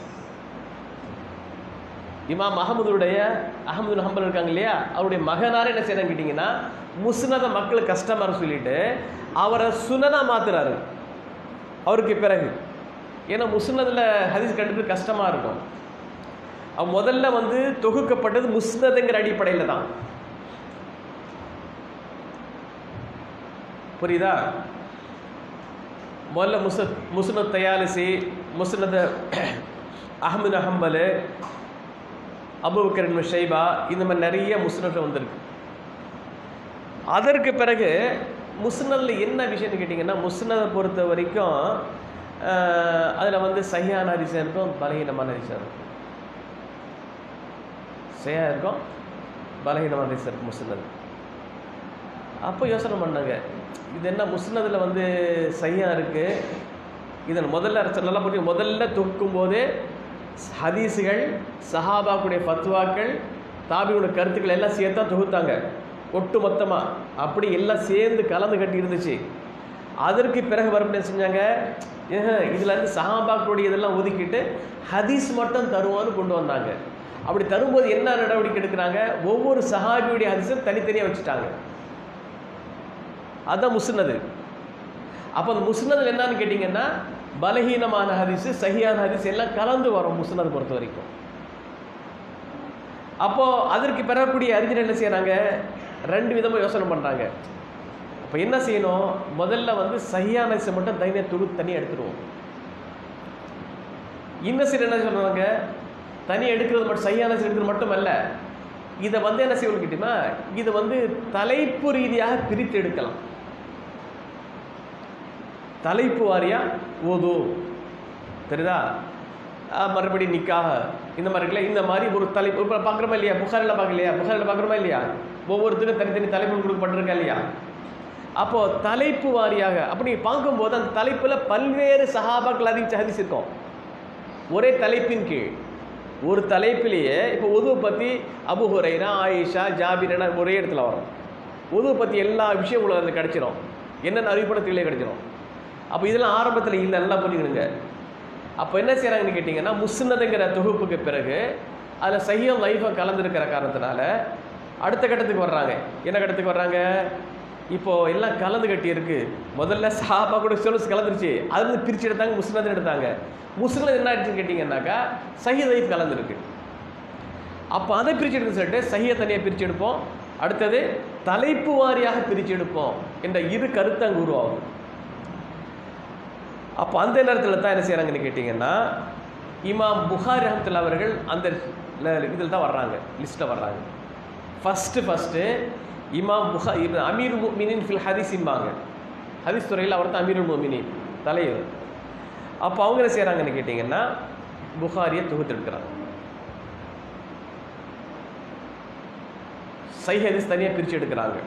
இமாம் அகமதுடைய அகமது ஹம்பல் இருக்காங்க இல்லையா அவருடைய மகனார் என்ன செய்யறாங்க கேட்டிங்கன்னா முஸ்னத மக்களுக்கு கஷ்டமாக சொல்லிட்டு அவரை சுனனா மாத்துறாரு அவருக்கு பிறகு ஏன்னா முஸ்னதில் ஹதீஸ் கண்டுபிடி கஷ்டமாக இருக்கும் அவன் முதல்ல வந்து தொகுக்கப்பட்டது முஸ்னதுங்கிற அடிப்படையில் தான் புரியுதா முதல்ல முச Musnad Tayalisi Musnad Ahmad Hanbal Abu Bakr Ibn Shaiba இந்த மாதிரி நிறைய முஸ்னத் வந்திருக்கு அதற்கு பிறகு முஸ்னதில் என்ன விஷயம்னு கேட்டிங்கன்னா முஸ்னதை பொறுத்த வரைக்கும் அதில் வந்து சஹியான ஹரிசம் இருக்கும் பலகீனமான ஹரிசம் இருக்கும் சரியா இருக்கும் பலகீனமான ஹரிசம் இருக்கும் முஸ்னது அப்போ யோசனை பண்ணாங்க இது என்ன முஸ்னதில் வந்து சையா இருக்குது இதன் முதல்ல அரசர் நல்லா புரியும் முதல்ல தொகுக்கும் போது ஹதீஸுகள் சஹாபாக்குடைய ஃபத்வாக்கள் தாபியோட கருத்துக்கள் எல்லாம் சேர்த்தா தொகுத்தாங்க ஒட்டு மொத்தமாக அப்படி எல்லாம் சேர்ந்து கலந்து கட்டி இருந்துச்சு அதற்கு பிறகு மறுபடியும் செஞ்சாங்க இதில் இருந்து சஹாபாக்களுடைய இதெல்லாம் ஒதுக்கிட்டு ஹதீஸ் மட்டும் தருவான்னு கொண்டு வந்தாங்க அப்படி தரும்போது என்ன நடவடிக்கை எடுக்கிறாங்க ஒவ்வொரு சஹாபியுடைய ஹதீஸும் தனித்தனியாக வச்சுட்டாங்க அதுதான் முஸ்னது அப்போ அந்த முஸ்னதில் என்னன்னு கேட்டிங்கன்னா பலகீனமான ஹதீஸு சஹியான ஹதீஸ் எல்லாம் கலந்து வரும் முஸ்னதை பொறுத்த வரைக்கும் அப்போது அதற்கு பெறக்கூடிய அறிஞர் என்ன செய்கிறாங்க ரெண்டு விதமாக யோசனை பண்ணுறாங்க அப்போ என்ன செய்யணும் முதல்ல வந்து சஹியான ஹதீஸை மட்டும் தனியாக துடு தனியாக எடுத்துருவோம் இன்னும் சில என்ன சொல்கிறாங்க தனி எடுக்கிறது மட்டும் சஹியான ஹதீஸ் எடுக்கிறது மட்டும் அல்ல இதை வந்து என்ன செய்யணும் கேட்டீங்கன்னா இதை வந்து தலைப்பு ரீதியாக பிரித்து எடுக்கலாம் தலைப்பு வாரியாக ஓது தெரியுதா மறுபடி நிக்காக இந்த மாதிரி இருக்குல்ல இந்த மாதிரி ஒரு தலைப்பு இப்போ பார்க்குறோமா இல்லையா புகாரில் பார்க்கலையா புகாரில் பார்க்குறோமா இல்லையா ஒவ்வொருத்தருக்கும் தனித்தனி தலைப்பு கொடுக்கப்பட்டிருக்கா இல்லையா அப்போது தலைப்பு வாரியாக அப்படி பார்க்கும்போது அந்த தலைப்பில் பல்வேறு சஹாபாக்கள் அதிக ஹதீஸ் இருக்கும் ஒரே தலைப்பின் கீழ் ஒரு தலைப்பிலேயே இப்போ உதுவை பற்றி அபு ஹுரைரா ஆயிஷா ஜாபிரனா ஒரே இடத்துல வரும் உதுவை பற்றி எல்லா விஷயம் உங்களுக்கு அதில் கிடச்சிரும் என்னென்ன அறிவிப்படத்திலே கிடச்சிரும் அப்போ இதெல்லாம் ஆரம்பத்தில் இல்லை நல்லா புரிஞ்சுக்கணுங்க அப்போ என்ன செய்கிறாங்கன்னு கேட்டிங்கன்னா முஸ்னதுங்கிற தொகுப்புக்கு பிறகு அதில் சையம் லைஃபை கலந்துருக்கிற காரணத்தினால அடுத்த கட்டத்துக்கு வர்றாங்க என்ன கட்டத்துக்கு வர்றாங்க இப்போது எல்லாம் கலந்து கட்டி இருக்குது முதல்ல சாபா கூட சொல்லுஸ் கலந்துருச்சு அதுலேருந்து பிரித்து எடுத்தாங்க முஸ்னதுன்னு எடுத்தாங்க முஸ்னது என்ன ஆயிடுச்சுன்னு கேட்டிங்கன்னாக்கா சஹி லைஃப் கலந்துருக்கு அப்போ அதை பிரித்து எடுக்க சொல்லிட்டு சஹியை தனியாக பிரித்து எடுப்போம் அடுத்தது தலைப்பு வாரியாக பிரித்து எடுப்போம் என்ற இரு கருத்து அங்கே உருவாகும் அப்போ அந்த நேரத்தில் தான் என்ன செய்கிறாங்கன்னு கேட்டிங்கன்னா இமாம் புகாரி ரஹமத்துல்லா அவர்கள் அந்த இதில் தான் வர்றாங்க லிஸ்ட்டில் வர்றாங்க ஃபஸ்ட்டு ஃபஸ்ட்டு இமாம் புகா அமீர் மினின் ஃபில் ஹதீஸ் இம்பாங்க ஹதீஸ் துறையில் அவர் தான் அமீருல் மோமினின் தலைவர் அப்போ அவங்க என்ன செய்கிறாங்கன்னு கேட்டிங்கன்னா புகாரியை தொகுத்தெடுக்கிறாங்க சை ஹதீஸ் தனியாக பிரித்து எடுக்கிறாங்க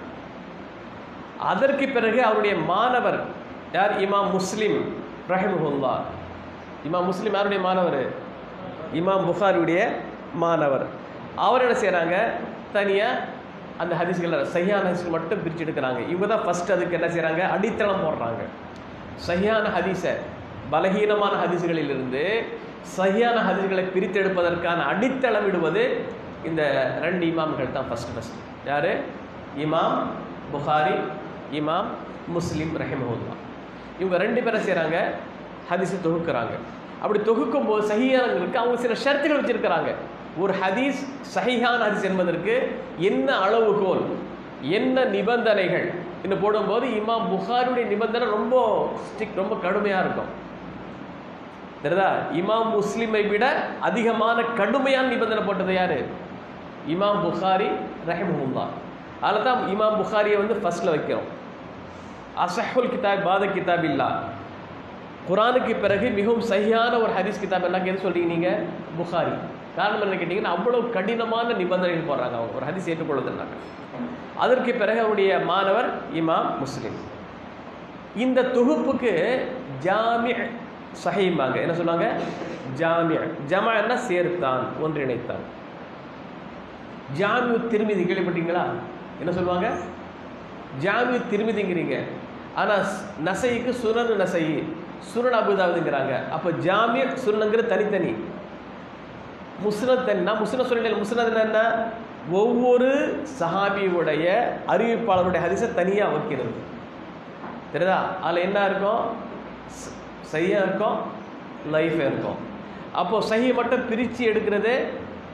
அதற்கு பிறகு அவருடைய மாணவர் யார் இமாம் முஸ்லீம் ரஹிமுல்லா இமாம் முஸ்லீம் யாருடைய மாணவர் இமாம் புகாரியுடைய மாணவர் அவர் என்ன செய்கிறாங்க தனியாக அந்த ஹதீஸ்களை சையான ஹதீஸ்கள் மட்டும் பிரித்து எடுக்கிறாங்க இவங்க தான் ஃபஸ்ட் அதுக்கு என்ன செய்கிறாங்க அடித்தளம் போடுறாங்க சையான ஹதீஸை பலகீனமான ஹதீஸ்களிலிருந்து சையான ஹதீஸ்களை பிரித்தெடுப்பதற்கான அடித்தளம் விடுவது இந்த ரெண்டு இமாம்கள் தான் ஃபஸ்ட்டு ஃபஸ்ட்டு யார் இமாம் புகாரி இமாம் முஸ்லீம் ரஹிமஹுல்லா இவங்க ரெண்டு பேரும் செய்கிறாங்க ஹதீஸை தொகுக்கிறாங்க அப்படி தொகுக்கும் போது சஹியானங்களுக்கு அவங்க சில ஷரத்துகள் வச்சுருக்கிறாங்க ஒரு ஹதீஸ் சஹிஹான ஹதீஸ் என்பதற்கு என்ன அளவுகோல் என்ன நிபந்தனைகள் என்று போடும்போது இமாம் புகாருடைய நிபந்தனை ரொம்ப ஸ்ட்ரிக் ரொம்ப கடுமையாக இருக்கும் தெரியுதா இமாம் முஸ்லீமை விட அதிகமான கடுமையான நிபந்தனை போட்டது யார் இமாம் புகாரி ரஹிமுல்லா அதில் தான் இமாம் புகாரியை வந்து ஃபஸ்ட்டில் வைக்கிறோம் அசஹுல் கிதாப் பாத கிதாப் இல்லா குரானுக்கு பிறகு மிகவும் சரியான ஒரு ஹதீஸ் கிதாப் என்ன எது சொல்கிறீங்க நீங்கள் புகாரி காரணம் என்ன கேட்டிங்கன்னா அவ்வளோ கடினமான நிபந்தனைகள் போடுறாங்க அவங்க ஒரு ஹதீஸ் ஏற்றுக்கொள்வதுனாங்க அதற்கு பிறகு அவருடைய மாணவர் இமாம் முஸ்லீம் இந்த தொகுப்புக்கு ஜாமி சஹீம்பாங்க என்ன சொல்லுவாங்க ஜாமிய ஜமான்னா சேர்த்தான் ஒன்றிணைத்தான் ஜாமியு திருமிதி கேள்விப்பட்டீங்களா என்ன சொல்லுவாங்க ஜாமியு திருமிதிங்கிறீங்க ஆனால் நசைக்கு சுனனு நசை சுனன் அபுதாவுதுங்கிறாங்க அப்போ ஜாமிய சுனனுங்கிற தனித்தனி முஸ்னத் என்ன முஸ்னத் சொல்லிட்டு முஸ்னத் என்ன ஒவ்வொரு சஹாபியுடைய அறிவிப்பாளருடைய ஹரிசை தனியாக வைக்கிறது தெரியுதா அதில் என்ன இருக்கும் சையாக இருக்கும் லைஃப் இருக்கும் அப்போது சஹி மட்டும் பிரித்து எடுக்கிறது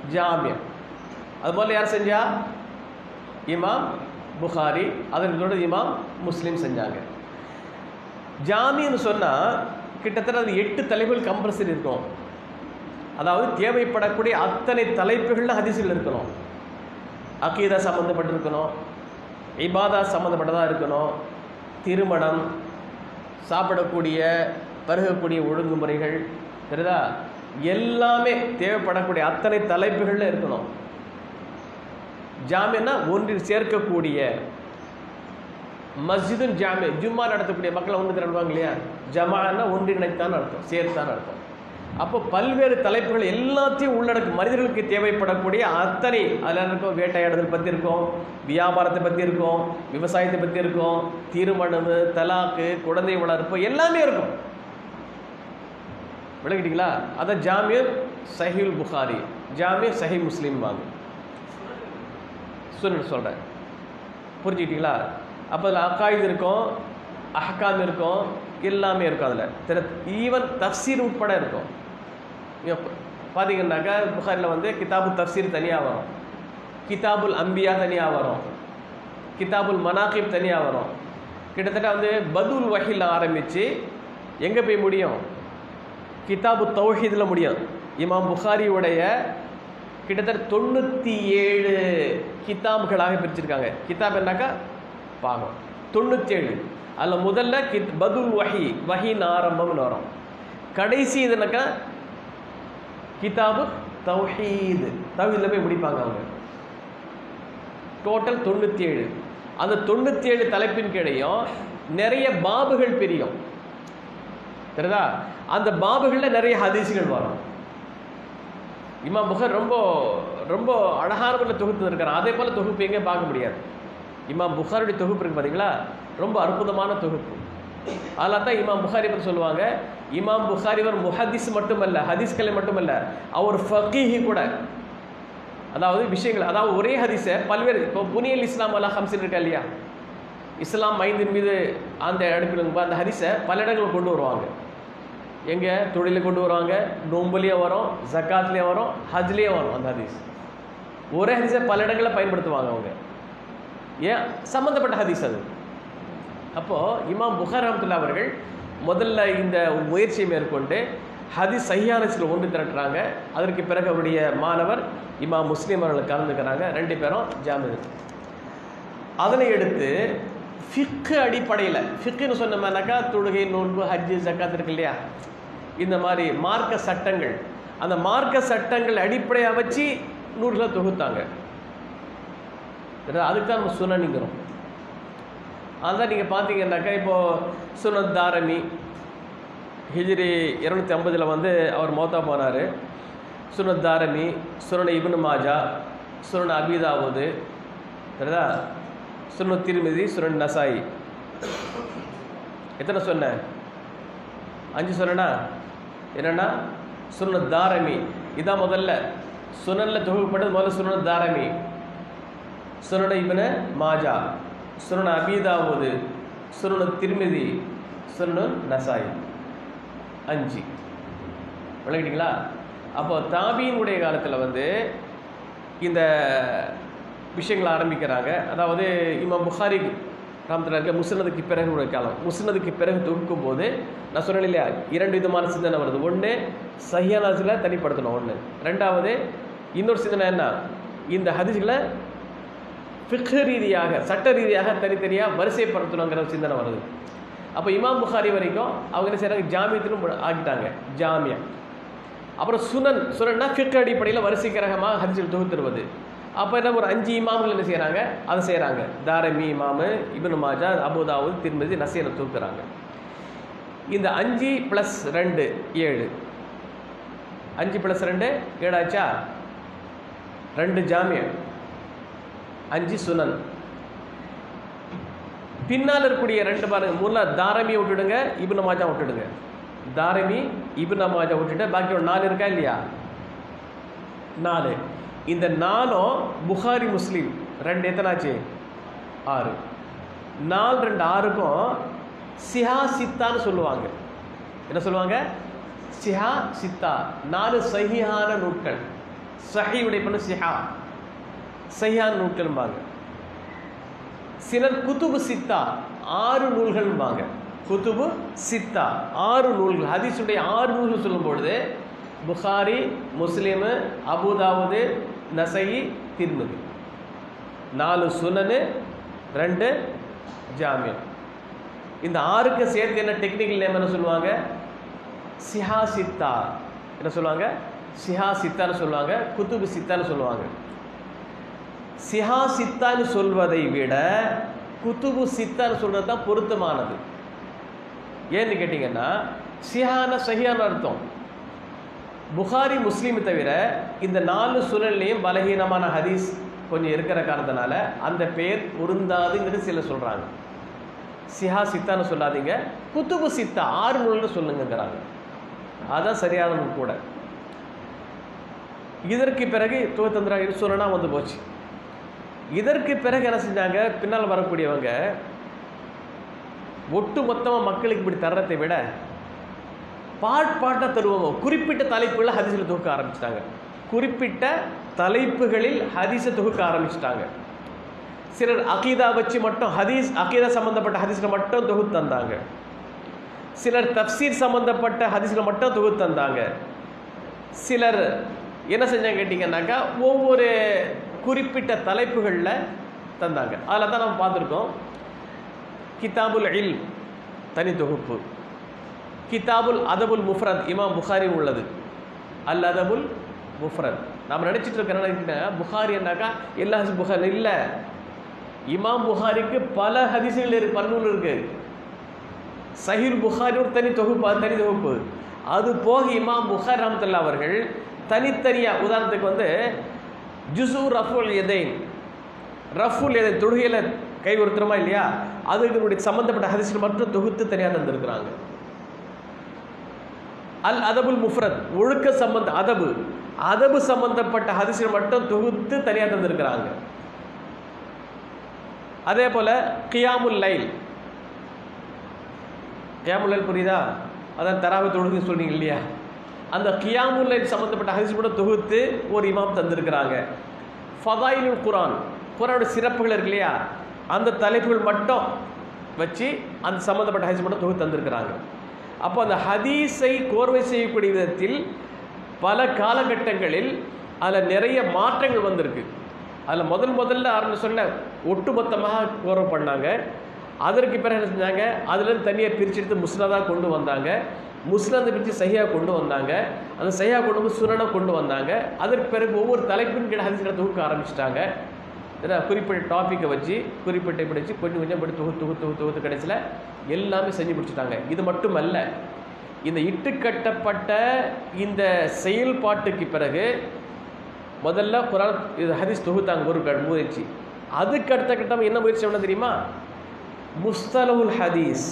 ஜாமியம் அதுபோல் யார் செஞ்சா இமாம் புகாரி அதன் தொடர்ந்து இமாம் முஸ்லீம் செஞ்சாங்க ஜாமின்னு சொன்னால் கிட்டத்தட்ட அது எட்டு தலைப்புகள் கம்பல்சரி இருக்கும் அதாவது தேவைப்படக்கூடிய அத்தனை தலைப்புகளில் ஹதீஸில் இருக்கணும் அக்கீதா சம்மந்தப்பட்டிருக்கணும் இபாதா சம்மந்தப்பட்டதாக இருக்கணும் திருமணம் சாப்பிடக்கூடிய பருகக்கூடிய ஒழுங்குமுறைகள் தெரியுதா எல்லாமே தேவைப்படக்கூடிய அத்தனை தலைப்புகளில் இருக்கணும் ஜாமியன்னா ஒன்றில் சேர்க்கக்கூடிய மஸ்ஜிதும் ஜாமி ஜும்மா நடத்தக்கூடிய மக்களை ஒன்று திரண்டுவாங்க இல்லையா ஜமான்னா ஒன்றிணைத்தான் அர்த்தம் சேர்த்தான் அர்த்தம் அப்போ பல்வேறு தலைப்புகள் எல்லாத்தையும் உள்ளடக்கும் மனிதர்களுக்கு தேவைப்படக்கூடிய அத்தனை அதில் இருக்கும் வேட்டையாடுதல் பற்றி இருக்கும் வியாபாரத்தை பற்றி இருக்கும் விவசாயத்தை பற்றி இருக்கும் திருமணம் தலாக்கு குழந்தை வளர்ப்பு எல்லாமே இருக்கும் விளக்கிட்டீங்களா அதான் ஜாமியர் சஹீல் புகாரி ஜாமியர் சஹி முஸ்லீம் வாங்க சுன்னு சொல்கிறேன் புரிஞ்சுக்கிட்டீங்களா அப்போ அதில் அக்காயுது இருக்கும் அஹ்காம் இருக்கும் எல்லாமே இருக்கும் அதில் திரு ஈவன் தஃசீர் உட்பட இருக்கும் இங்க பார்த்தீங்கன்னாக்கா புகாரில் வந்து கிதாபுல் தஃசீர் தனியாக வரும் கிதாபுல் அம்பியா தனியாக வரும் கிதாபுல் மனாகிப் தனியாக வரும் கிட்டத்தட்ட வந்து பதுல் வஹில் ஆரம்பித்து எங்கே போய் முடியும் கிதாபு தௌஹீதில் முடியும் இமாம் புகாரியுடைய கிட்டத்தட்ட தொண்ணூற்றி ஏழு கிதாபுகளாக பிரிச்சிருக்காங்க கிதாப் என்னக்கா பாகம் தொண்ணூற்றி ஏழு அதில் முதல்ல கித் பதுல் வஹி வஹின் ஆரம்பம்னு வரும் கடைசி இதுனாக்கா கிதாபு தௌஹீது தௌஹீதில் போய் முடிப்பாங்க அவங்க டோட்டல் தொண்ணூற்றி ஏழு அந்த தொண்ணூற்றி ஏழு தலைப்பின் கிடையும் நிறைய பாபுகள் பிரியும் தெரியுதா அந்த பாபுகளில் நிறைய ஹதீஸுகள் வரும் இமாம் புகர் ரொம்ப ரொம்ப அழகான முறையில் தொகுத்து இருக்கார் அதே போல் தொகுப்பு எங்கே பார்க்க முடியாது இமாம் புகாருடைய தொகுப்பு இருக்கு பார்த்தீங்களா ரொம்ப அற்புதமான தொகுப்பு அதனால தான் இமாம் புகாரி பற்றி சொல்லுவாங்க இமாம் புகாரி ஒரு முஹதீஸ் மட்டுமல்ல ஹதீஸ்களை மட்டுமல்ல அவர் ஃபகீஹி கூட அதாவது விஷயங்கள் அதாவது ஒரே ஹதீஸை பல்வேறு இப்போ புனியல் இஸ்லாம் அலா ஹம்சின் இருக்கா இல்லையா இஸ்லாம் மைந்தின் மீது அந்த அடுப்பில் அந்த ஹதீஸை பல இடங்களில் கொண்டு வருவாங்க எங்கே தொழிலில் கொண்டு வருவாங்க நோம்புலேயும் வரும் ஜக்காத்லேயும் வரும் ஹஜ்லேயும் வரும் அந்த ஹதீஸ் ஒரே ஹதீஸை பல இடங்களில் பயன்படுத்துவாங்க அவங்க ஏன் சம்மந்தப்பட்ட ஹதீஸ் அது அப்போது இமாம் புகார் ரஹமத்துல்லா அவர்கள் முதல்ல இந்த முயற்சியை மேற்கொண்டு ஹதீஸ் சஹியானஸில் ஒன்று திரட்டுறாங்க அதற்கு பிறகு அவருடைய மாணவர் இமாம் முஸ்லீம் அவர்கள் கலந்துக்கிறாங்க ரெண்டு பேரும் ஜாமீன் அதனை எடுத்து ஃபிக்கு அடிப்படையில் ஃபிக்குன்னு சொன்னோம்னாக்கா தொழுகை நோன்பு ஹஜ்ஜு ஜக்காத் இருக்கு இல்லையா இந்த மாதிரி மார்க்க சட்டங்கள் அந்த மார்க்க சட்டங்கள் அடிப்படையாக வச்சு நூறுகளை தொகுத்தாங்க அதுக்கு தான் நம்ம சுனனிங்கிறோம் அதான் நீங்கள் பார்த்தீங்கன்னாக்கா இப்போது சுனத் தாரமி ஹிஜ்ரி இரநூத்தி ஐம்பதில் வந்து அவர் மௌத்தா போனார் சுனத் தாரமி சுனன இப்னு மாஜா சுனன் அபிதாவுது சரிதா சுனத் திருமிதி சுனன் நசாயி எத்தனை சொன்னேன் அஞ்சு சொன்னா என்னன்னா சுனத் தாரமி இதான் முதல்ல சுனனில் தொகுப்பட்டது முதல்ல சுனத் தாரமி சுனன இப்னு மாஜா சுனன அபீதாவுது சுனன திருமிதி சுனனு நசாயி அஞ்சு விளக்கிட்டீங்களா அப்போ தாபியினுடைய காலத்தில் வந்து இந்த விஷயங்களை ஆரம்பிக்கிறாங்க அதாவது இமாம் புகாரி ராமத்தில் இருக்க முஸ்னதுக்கு பிறகு உள்ள காலம் முஸ்னதுக்கு பிறகு தொகுக்கும் போது நான் சொன்னேன் இல்லையா இரண்டு விதமான சிந்தனை வருது ஒன்று சஹியானாசில் தனிப்படுத்தணும் ஒன்று ரெண்டாவது இன்னொரு சிந்தனை என்ன இந்த ஹதீஸ்களை ஃபிக் ரீதியாக சட்ட ரீதியாக தனித்தனியாக வரிசைப்படுத்தணுங்கிற ஒரு சிந்தனை வருது அப்போ இமாம் புகாரி வரைக்கும் அவங்க என்ன செய்கிறாங்க ஜாமியத்திலும் ஆக்கிட்டாங்க ஜாமியம் அப்புறம் சுனன் சுனன்னா ஃபிக் அடிப்படையில் வரிசைக்கரகமாக ஹரிசில் தொகுத்துருவது அப்போ என்ன ஒரு அஞ்சு இமாம்கள் என்ன செய்கிறாங்க அதை செய்கிறாங்க தாரமி இமாமு இபனு மாஜா அபுதாவுத் திருமதி நசீரை தூக்குறாங்க இந்த அஞ்சு ப்ளஸ் ரெண்டு ஏழு அஞ்சு ப்ளஸ் ரெண்டு ஏழாச்சா ரெண்டு ஜாமியம் அஞ்சு சுனன் பின்னால் இருக்கக்கூடிய ரெண்டு பாருங்க மூல தாரமியை விட்டுடுங்க இபுன மாஜா விட்டுடுங்க தாரமி இபுன மாஜா விட்டுட்டு பாக்கி ஒரு நாலு இருக்கா இல்லையா நாலு இந்த நாலும் புகாரி முஸ்லீம் ரெண்டு எத்தனாச்சு ஆறு நாலு ரெண்டு ஆறுக்கும் சிஹா சித்தான்னு சொல்லுவாங்க என்ன சொல்லுவாங்க சிஹா சித்தா நாலு சஹியான நூட்கள் சஹியுடைய பண்ணு சிஹா சஹியான் நூல்கள்பாங்க சிலர் குத்துபு சித்தா ஆறு நூல்கள்பாங்க குத்துபு சித்தா ஆறு நூல்கள் ஹதீஸுடைய ஆறு நூல்கள் சொல்லும் பொழுது புகாரி முஸ்லீமு அபுதாவுது நசை திர்மிதி நாலு சுனனு ரெண்டு ஜாமியம் இந்த ஆறுக்கு சேர்த்து என்ன டெக்னிக்கல் நேம் என்ன சொல்லுவாங்க சிஹா சித்தா என்ன சொல்லுவாங்க சிஹா சித்தான்னு சொல்லுவாங்க குத்துபு சித்தான்னு சொல்லுவாங்க சிஹா சித்தான்னு சொல்வதை விட குத்துபு சித்தான்னு சொல்றது தான் பொருத்தமானது ஏன்னு கேட்டிங்கன்னா சிஹான சஹியான அர்த்தம் புகாரி முஸ்லீம் தவிர இந்த நாலு சுழல்லையும் பலகீனமான ஹதீஸ் கொஞ்சம் இருக்கிற காரணத்தினால அந்த பெயர் பொருந்தாதுங்கிறது சில சொல்கிறாங்க சிஹா சித்தான்னு சொல்லாதீங்க குத்துபு சித்தா ஆறு நூல்னு சொல்லுங்கிறாங்க அதான் சரியான நூல் கூட இதற்கு பிறகு தூவத்தந்திரா சுரனா வந்து போச்சு இதற்கு பிறகு என்ன செஞ்சாங்க பின்னால் வரக்கூடியவங்க ஒட்டு மொத்தமாக மக்களுக்கு இப்படி தர்றதை விட பாட் பாட்டாக தருவாங்க குறிப்பிட்ட தலைப்புகளில் ஹதீஸில் தொகுக்க ஆரம்பிச்சிட்டாங்க குறிப்பிட்ட தலைப்புகளில் ஹதீஸை தொகுக்க ஆரம்பிச்சிட்டாங்க சிலர் அகீதா வச்சு மட்டும் ஹதீஸ் அகீதா சம்பந்தப்பட்ட ஹதீஸில் மட்டும் தொகுத்து தந்தாங்க சிலர் தப்சீர் சம்பந்தப்பட்ட ஹதீஸில் மட்டும் தொகுத்து தந்தாங்க சிலர் என்ன செஞ்சாங்க கேட்டிங்கன்னாக்கா ஒவ்வொரு குறிப்பிட்ட தலைப்புகளில் தந்தாங்க அதில் தான் நம்ம பார்த்துருக்கோம் கிதாபுல் இல் தனி தொகுப்பு கிதாபுல் அதபுல் முஃப்ரத் இமாம் புகாரி உள்ளது அல் அதபுல் முஃப்ரத் நம்ம நினச்சிட்டு இருக்க நினைக்கிட்ட புகாரி என்னாக்கா எல்லா ஹதீஸ் புகாரி இல்லை இமாம் புகாரிக்கு பல ஹதீசுகள் இருக்கு பன்னூல் இருக்கு சஹீல் புகாரி ஒரு தனி தொகுப்பு அது தனி தொகுப்பு அது போக இமாம் புகார் ரஹமத்துல்லா அவர்கள் தனித்தனியாக உதாரணத்துக்கு வந்து ஜுசு ரஃபுல் எதைன் ரஃபுல் எதை தொழுகையில் கை ஒருத்தரமா இல்லையா அதுக்கு சம்மந்தப்பட்ட ஹதீஸ்கள் மட்டும் தொகுத்து தனியாக தந்திருக்கிறாங்க அல் அதபுல் முஃப்ரத் ஒழுக்க சம்பந்த அதபு அதபு சம்பந்தப்பட்ட ஹதீஸ்கள் மட்டும் தொகுத்து தனியாக தந்திருக்கிறாங்க அதே போல் கியாமுல் லைல் கியாமுல் லைல் புரியுதா அதான் தராவை தொழுகு சொன்னீங்க இல்லையா அந்த கியாமுல் லைல் சம்மந்தப்பட்ட ஹதீஸ் கூட தொகுத்து ஒரு இமாம் தந்திருக்கிறாங்க ஃபதாயிலுல் குரான் குரானோட சிறப்புகள் இருக்கு இல்லையா அந்த தலைப்புகள் மட்டும் வச்சு அந்த சம்மந்தப்பட்ட ஹதீஸ் மட்டும் தொகுத்து தந்திருக்கிறாங்க அப்போ அந்த ஹதீஸை கோர்வை செய்யக்கூடிய விதத்தில் பல காலகட்டங்களில் அதில் நிறைய மாற்றங்கள் வந்திருக்கு அதில் முதல் முதல்ல ஆரம்பி சொன்ன ஒட்டுமொத்தமாக கோர்வை பண்ணாங்க அதற்கு பிறகு என்ன செஞ்சாங்க அதுலேருந்து தனியாக பிரித்து எடுத்து முஸ்னதாக கொண்டு வந்தாங்க முஸ்னதை பிரித்து சையாக கொண்டு வந்தாங்க அந்த சையாக கொண்டு வந்து சுனனாக கொண்டு வந்தாங்க அதற்கு பிறகு ஒவ்வொரு தலைப்பின் கீழே ஹதீஸ்களை தொகுக்க ஆரம்பிச்சிட்டாங்க ஏன்னா குறிப்பிட்ட டாப்பிக்கை வச்சு குறிப்பிட்ட இப்படி வச்சு கொஞ்சம் கொஞ்சம் இப்படி தொகுத்து தொகுத்து தொகுத்து தொகுத்து கடைசியில் எல்லாமே செஞ்சு முடிச்சுட்டாங்க இது மட்டுமல்ல இந்த இட்டுக்கட்டப்பட்ட இந்த செயல்பாட்டுக்கு பிறகு முதல்ல குரான் இது ஹதீஸ் தொகுத்தாங்க ஒரு க- முயற்சி அதுக்கு அடுத்த கட்டம் என்ன முயற்சி பண்ண தெரியுமா முஸ்தலவுல் ஹதீஸ்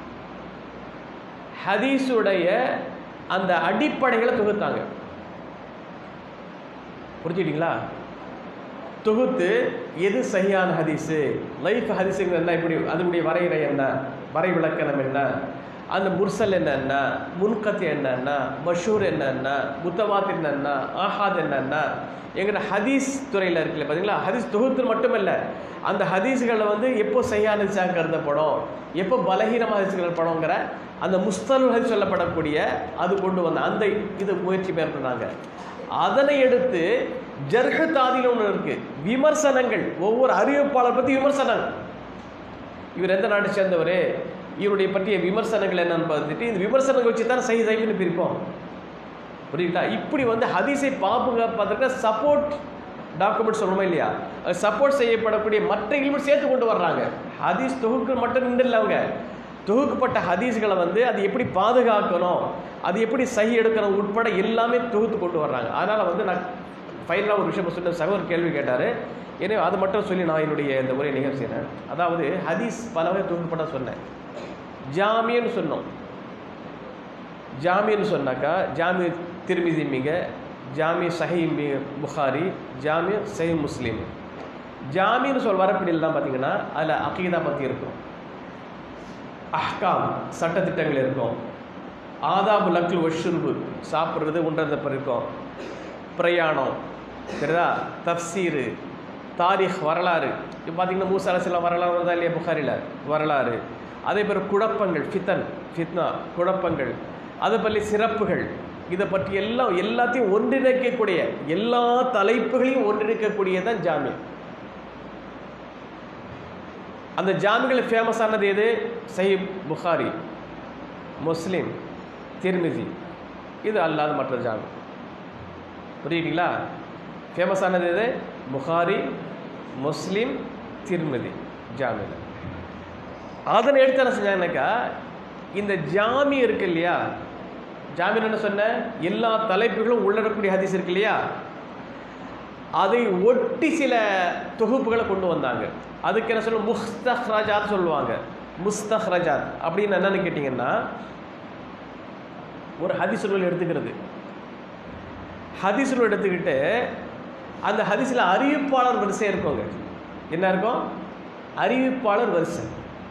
ஹதீஸுடைய அந்த அடிப்படைகளை தொகுத்தாங்க புரிஞ்சுக்கிட்டீங்களா தொகுத்து எது சரியான ஹதீஸு லைஃப் ஹதீஸுங்கிறது என்ன இப்படி அதனுடைய வரையறை என்ன வரை விளக்கணம் என்ன அந்த முர்சல் என்னென்ன முன்கத் என்னென்ன மஷூர் என்னென்ன முத்தவாத் என்னென்ன ஆஹாத் என்னென்ன எங்கிட்ட ஹதீஸ் துறையில் இருக்குல்ல பார்த்தீங்களா ஹதீஸ் தொகுத்து மட்டுமல்ல அந்த ஹதீஸ்களை வந்து எப்போ சரியான ஹதீஸாக கருதப்படும் எப்போ பலகீனமாக ஹதீஸ்கள் படங்கிற அந்த முஸ்தல் ஹதீஸ் சொல்லப்படக்கூடிய அது கொண்டு வந்த அந்த இது முயற்சி மேற்கொண்டாங்க அதனை எடுத்து ஜர்ஹ தாதியில் ஒன்று இருக்கு விமர்சனங்கள் ஒவ்வொரு அறிவிப்பாளர் பற்றி விமர்சனம் இவர் எந்த நாட்டை சேர்ந்தவர் இவருடைய பற்றிய விமர்சனங்கள் என்னன்னு பார்த்துட்டு இந்த விமர்சனங்கள் வச்சு தான் சஹி சைஃப்னு பிரிப்போம் புரியுங்களா இப்படி வந்து ஹதீஸை பாதுகாப்பதற்கு சப்போர்ட் டாக்குமெண்ட் சொல்லணுமா இல்லையா அது சப்போர்ட் செய்யப்படக்கூடிய மற்ற இல்மும் சேர்த்து கொண்டு வர்றாங்க ஹதீஸ் தொகுக்கு மட்டும் நின்று இல்லை அவங்க தொகுக்கப்பட்ட ஹதீஸ்களை வந்து அது எப்படி பாதுகாக்கணும் அது எப்படி சஹி எடுக்கணும் உட்பட எல்லாமே தொகுத்து கொண்டு வர்றாங்க அதனால் வந்து நான் ஃபைனலாக ஒரு விஷயம் சொன்ன சகோதரர் கேள்வி கேட்டார் எனவே அது மட்டும் சொல்லி நான் என்னுடைய இந்த உரையை நிகழ்ச்சி செய்கிறேன் அதாவது ஹதீஸ் பல வகை தொகுக்கப்பட்ட சொன்னேன் ஜாமியன்னு சொன்னோம் ஜாமின்னு சொன்னாக்கா ஜாமி திருமிதி மிக ஜாமி சஹி மி- புகாரி ஜாமி சஹி முஸ்லீம் ஜாமின்னு சொல் வரப்பிடியில் தான் பார்த்தீங்கன்னா அதில் அகீதா பற்றி இருக்கும் அஹ்காம் சட்டத்திட்டங்கள் இருக்கும் ஆதாபு லக்ல் ஒஷுர்பு சாப்பிட்றது உண்றது இருக்கும் பிரயாணம் சரிதா தப்சீரு தாரிக் வரலாறு இப்போ பார்த்தீங்கன்னா மூசா அலசிலாம் வரலாறு வருதா இல்லையா புகாரில் வரலாறு அதே பேர் குழப்பங்கள் ஃபித்தன் ஃபித்னா குழப்பங்கள் அதை பற்றி சிறப்புகள் இதை பற்றி எல்லாம் எல்லாத்தையும் ஒன்றிணைக்கக்கூடிய எல்லா தலைப்புகளையும் ஒன்றிணைக்கக்கூடியதான் ஜாமி அந்த ஜாமிகள் ஃபேமஸ் ஆனது எது சஹீப் புகாரி முஸ்லீம் திருமிதி இது அல்லாத மற்ற ஜாமி புரியுதுங்களா ஃபேமஸ் ஆனது எது புகாரி முஸ்லீம் திருமதி ஜாமீன் அதனை எடுத்து என்ன செஞ்சாங்கனாக்கா இந்த ஜாமி இருக்கு இல்லையா ஜாமீன் என்ன சொன்ன எல்லா தலைப்புகளும் உள்ளடக்கூடிய ஹதீஸ் இருக்கு இல்லையா அதை ஒட்டி சில தொகுப்புகளை கொண்டு வந்தாங்க அதுக்கு என்ன சொல்ல முஸ்தஹ்ரஜாத் சொல்லுவாங்க முஸ்தஹ்ரஜாத் அப்படின்னு என்னன்னு கேட்டிங்கன்னா ஒரு ஹதீஸ் நூல் எடுத்துக்கிறது ஹதீஸ் நூல் எடுத்துக்கிட்டு அந்த ஹதீஸில் அறிவிப்பாளர் வரிசை இருக்குங்க என்ன இருக்கும் அறிவிப்பாளர் வரிசை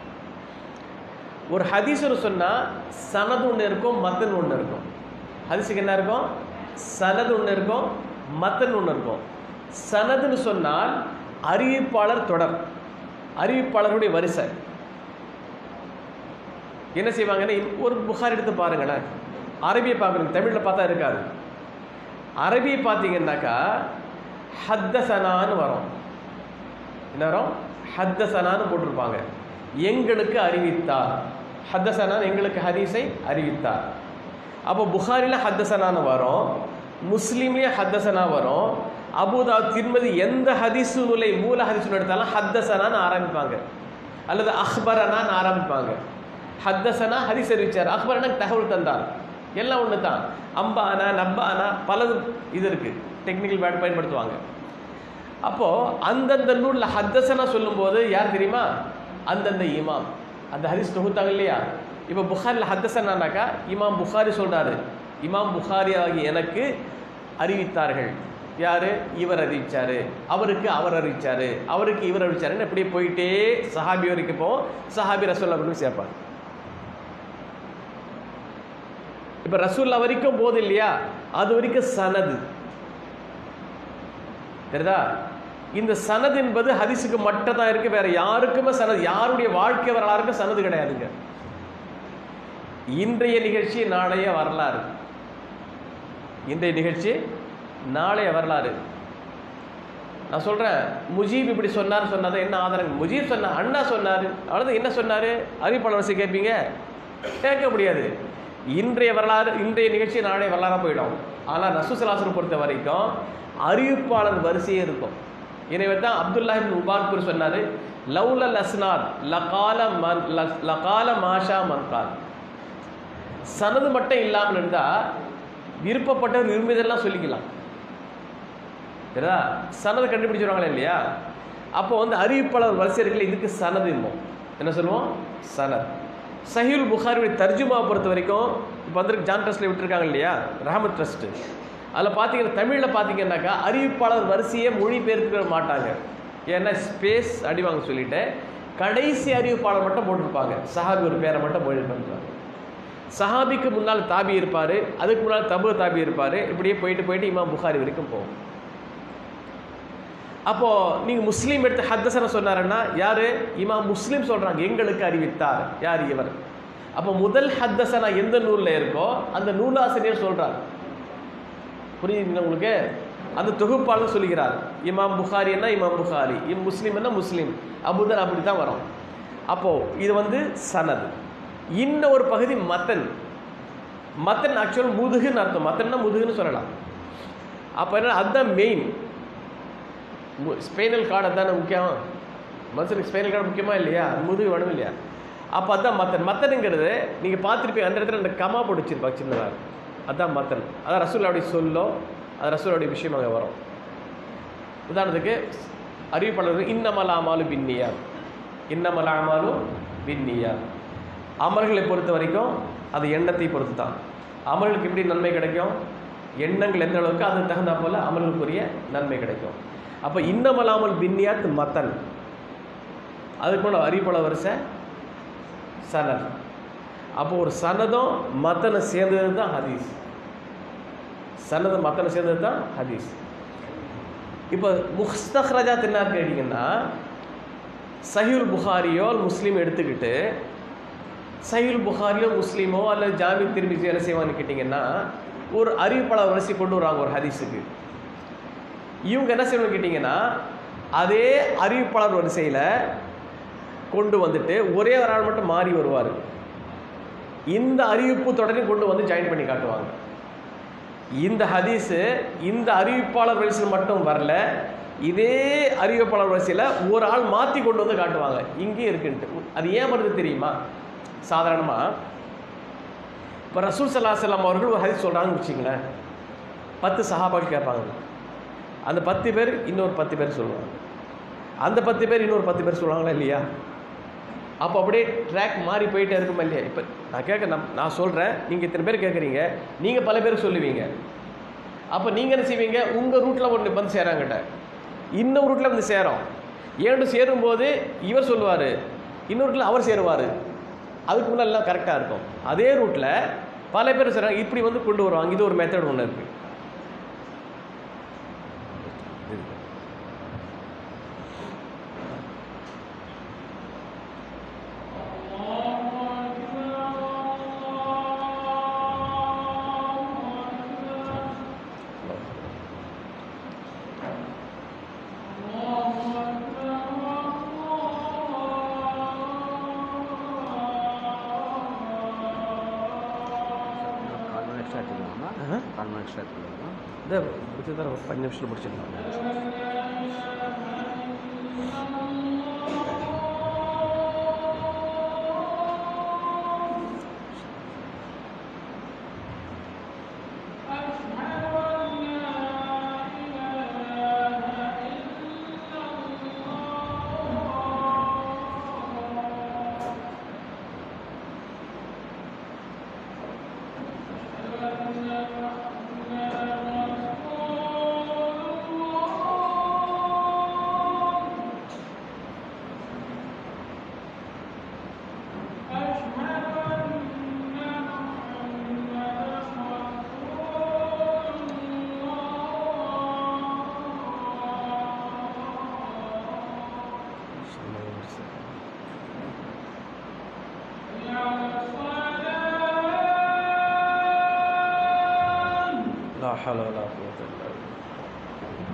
ஒரு ஹதீஸ்னு சொன்னால் சனது ஒன்று இருக்கும் மத்தன் ஒன்று இருக்கும் ஹதீஸுக்கு என்ன இருக்கும் சனது ஒன்று இருக்கும் மத்தன் ஒன்று இருக்கும் சனதுன்னு சொன்னால் அறிவிப்பாளர் தொடர் அறிவிப்பாளருடைய வரிசை என்ன செய்வாங்கன்னா ஒரு புகார் எடுத்து பாருங்களேன் அரபியை பார்க்குறீங்க தமிழில் பார்த்தா இருக்காது அரபியை பார்த்தீங்கன்னாக்கா ஹத்தசனான்னு வரும் என்ன வரும் ஹத்தசனான்னு போட்டிருப்பாங்க எங்களுக்கு அறிவித்தார் ஹத்தசனான் எங்களுக்கு ஹதீஸை அறிவித்தார் அப்போ புகாரில் ஹத்தசனான்னு வரும் முஸ்லீம்லேயே ஹத்தசனா வரும் அபுதா திருமதி எந்த ஹதீஸு நூலை மூல ஹதீஸ் நூல் எடுத்தாலும் ஹத்தசனான்னு ஆரம்பிப்பாங்க அல்லது அஹ்பரனான்னு ஆரம்பிப்பாங்க ஹத்தசனா ஹதீஸ் அறிவிச்சார் அக்பரனுக்கு தகவல் தந்தார் எல்லாம் ஒன்று தான் அம்பானா நப்பானா பலது இது இருக்குது டெக்னிக்கல் வேர்டு பயன்படுத்துவாங்க அப்போது அந்தந்த நூலில் ஹத்தசனா சொல்லும்போது யார் தெரியுமா அந்தந்த இமாம் அந்த ஹதீஸ் தொகுத்தாங்க இல்லையா இப்போ புகாரில் ஹத்தசனானாக்கா இமாம் புகாரி சொல்கிறாரு இமாம் புகாரி ஆகிய எனக்கு அறிவித்தார்கள் யார் இவர் அறிவிச்சார் அவருக்கு அவர் அறிவிச்சார் அவருக்கு இவர் அறிவிச்சாருன்னு இப்படியே போயிட்டே சஹாபி வரைக்கும் போவோம் சஹாபி ரசோல்லா கொண்டு சேர்ப்பார் இப்போ ரசூல்லா வரைக்கும் போது இல்லையா அது வரைக்கும் சனது தெரியுதா இந்த சனது என்பது ஹதீஸுக்கு மட்டும் தான் இருக்கு வேற யாருக்குமே சனது யாருடைய வாழ்க்கை வரலாறுக்கும் சனது கிடையாதுங்க இன்றைய நிகழ்ச்சி நாளைய வரலாறு இன்றைய நிகழ்ச்சி நாளைய வரலாறு நான் சொல்றேன் முஜீப் இப்படி சொன்னார் சொன்னதை என்ன ஆதாரம் முஜீப் சொன்ன அண்ணா சொன்னார் அவ்வளோதான் என்ன சொன்னார் அறிவிப்பாளர் வரிசை கேட்பீங்க கேட்க முடியாது இன்றைய வரலாறு இன்றைய நிகழ்ச்சி நாளைய வரலாறாக போயிடும் ஆனால் ரசூசலாசன் பொறுத்த வரைக்கும் அறிவிப்பாளர் வரிசையே இருக்கும் எனவே தான் அப்துல்லா இப்னு முபார்பூர் சொன்னார் லவ்லல் அஸ்னாத் லகால மன் ல- லகால மாஷா மன்கால் சனது மட்டும் இல்லாமல் இருந்தால் விருப்பப்பட்டவர் விரும்பியதெல்லாம் சொல்லிக்கலாம் சரிதா சனது கண்டுபிடிச்சிருவாங்களா இல்லையா அப்போ வந்து அறிவிப்பாளர் வரிசை இருக்குல்ல இதுக்கு சனது இன்னும் என்ன சொல்லுவோம் சனத் சஹீல் புகாரியுடைய தர்ஜுமா பொறுத்த வரைக்கும் இப்போ வந்து ஜான் ட்ரஸ்ட்டில் விட்டுருக்காங்க இல்லையா ரஹமத் ட்ரஸ்ட்டு அதில் பார்த்தீங்கன்னா தமிழில் பார்த்தீங்கன்னாக்கா அறிவிப்பாளர் வரிசையே மொழிபெயர்க்க மாட்டாங்க ஏன்னா ஸ்பேஸ் அடிவாங்க சொல்லிட்டு கடைசி அறிவிப்பாளர் மட்டும் போட்டிருப்பாங்க சஹாபி ஒரு பேரை மட்டும் மொழிபெயர்ப்பாங்க சஹாபிக்கு முன்னால் தாபி இருப்பார் அதுக்கு முன்னால் தபு தாபி இருப்பார் இப்படியே போயிட்டு போயிட்டு இமாம் புகாரி வரைக்கும் போகும் அப்போது நீங்கள் முஸ்லீம் எடுத்து ஹத்தசன சொன்னாருன்னா யார் இமாம் முஸ்லீம் சொல்கிறாங்க எங்களுக்கு அறிவித்தார் யார் இவர் அப்போ முதல் ஹத்தசனா எந்த நூலில் இருக்கோ அந்த நூலாசிரியர் சொல்கிறார் புரியுதுங்களா உங்களுக்கு அந்த தொகுப்பாளர் சொல்லுகிறார் இமாம் புகாரி என்ன இமாம் புகாரி இம் முஸ்லீம் என்ன முஸ்லீம் அபுதர் அப்படி தான் வரும் அப்போது இது வந்து சனது இன்னும் ஒரு பகுதி மத்தன் மத்தன் ஆக்சுவல் முதுகுன்னு அர்த்தம் மத்தன்னா முதுகுன்னு சொல்லலாம் அப்போ என்ன அதுதான் மெயின் ஸ்பெயினல் கார்டு அதானே முக்கியம் மனுஷனுக்கு ஸ்பெயினல் கார்டு முக்கியமா இல்லையா முதுகு வேணும் இல்லையா அப்போ அதான் மத்தன் மத்தனுங்கிறது நீங்கள் பார்த்துருப்பீங்க அந்த இடத்துல அந்த கமா போட்டு வச்சிருப்பாங்க சின்னதாக அதான் மத்தன் அதான் ரசூல்லாவுடைய சொல்லோ அது ரசூலுடைய விஷயம் அங்கே வரும் உதாரணத்துக்கு அறிவிப்பாளர்கள் இன்னமலாமாலு பின்னியா இன்னமலாமாலு பின்னியா அமல்களை பொறுத்த வரைக்கும் அது எண்ணத்தை பொறுத்து தான் அமல்களுக்கு எப்படி நன்மை கிடைக்கும் எண்ணங்கள் எந்த அளவுக்கு அதுக்கு தகுந்தா போல் அமல்களுக்குரிய நன்மை கிடைக்கும் அப்போ இன்னமலாமல் பின்னியாத் மத்தன் அதுக்கு போல அறிவிப்பாள வரிசை சனத் அப்போ ஒரு சனதும் மத்தனை சேர்ந்தது தான் ஹதீஸ் சனது மத்தனை சேர்ந்தது தான் ஹதீஸ் இப்போ முஸ்தஹ்ரஜாத் என்ன கேட்டிங்கன்னா சஹீல் புகாரியோ முஸ்லீம் எடுத்துக்கிட்டு சஹீல் புகாரியோ முஸ்லீமோ அல்லது ஜாமி திரும்பி என்ன செய்வான்னு கேட்டிங்கன்னா ஒரு அறிவிப்பாளர் வரிசை கொண்டு வராங்க ஒரு ஹதீஸுக்கு இவங்க என்ன செய்யணும்னு கேட்டிங்கன்னா அதே அறிவிப்பாளர் வரிசையில் கொண்டு வந்துட்டு ஒரே ஒரு ஆள் மட்டும் மாறி வருவார் இந்த அறிவிப்பு தொடரையும் கொண்டு வந்து ஜாயின் பண்ணி காட்டுவாங்க இந்த ஹதீஸு இந்த அறிவிப்பாளர் வரிசையில் மட்டும் வரல இதே அறிவிப்பாளர் வரிசையில் ஒரு ஆள் மாற்றி கொண்டு வந்து காட்டுவாங்க இங்கேயும் இருக்குன்ட்டு அது ஏன் வருது தெரியுமா சாதாரணமாக இப்போ ரசூல் சல்லா செல்லாம் அவர்கள் ஒரு ஹதீஸ் சொல்கிறாங்கன்னு வச்சிங்களேன் பத்து சஹாபாக்கள் கேட்பாங்க அந்த பத்து பேர் இன்னொரு பத்து பேர் சொல்லுவாங்க அந்த பத்து பேர் இன்னொரு பத்து பேர் சொல்லுவாங்களா இல்லையா அப்போ அப்படியே ட்ராக் மாறி போயிட்டே இருக்குமா இல்லையா இப்போ நான் கேட்க நான் நான் சொல்கிறேன் நீங்கள் இத்தனை பேர் கேட்குறீங்க நீங்கள் பல பேர் சொல்லுவீங்க அப்போ நீங்கள் என்ன செய்வீங்க உங்கள் ரூட்டில் ஒன்று வந்து சேராங்கிட்ட இன்னொரு ரூட்டில் வந்து சேரும் ஏன்னு சேரும்போது இவர் சொல்லுவார் இன்னொரு ரூட்டில் அவர் சேருவார் அதுக்கு முன்னாடி எல்லாம் கரெக்டாக இருக்கும் அதே ரூட்டில் பல பேர் சொல்கிறாங்க இப்படி வந்து கொண்டு வருவாங்க இது ஒரு மெத்தட் ஒன்று இருக்குது கால் மணி எக்ஸ்ட்ரா எடுத்துக்கலாமா ஆஹா. கால் மணி எக்ஸ்ட்ரா எடுத்துக்கலாமா இதை முடிச்சு தர ஒரு பஞ்சு நிமிஷத்தில் முடிச்சிடலாம் لا حول ولا قوة إلا بالله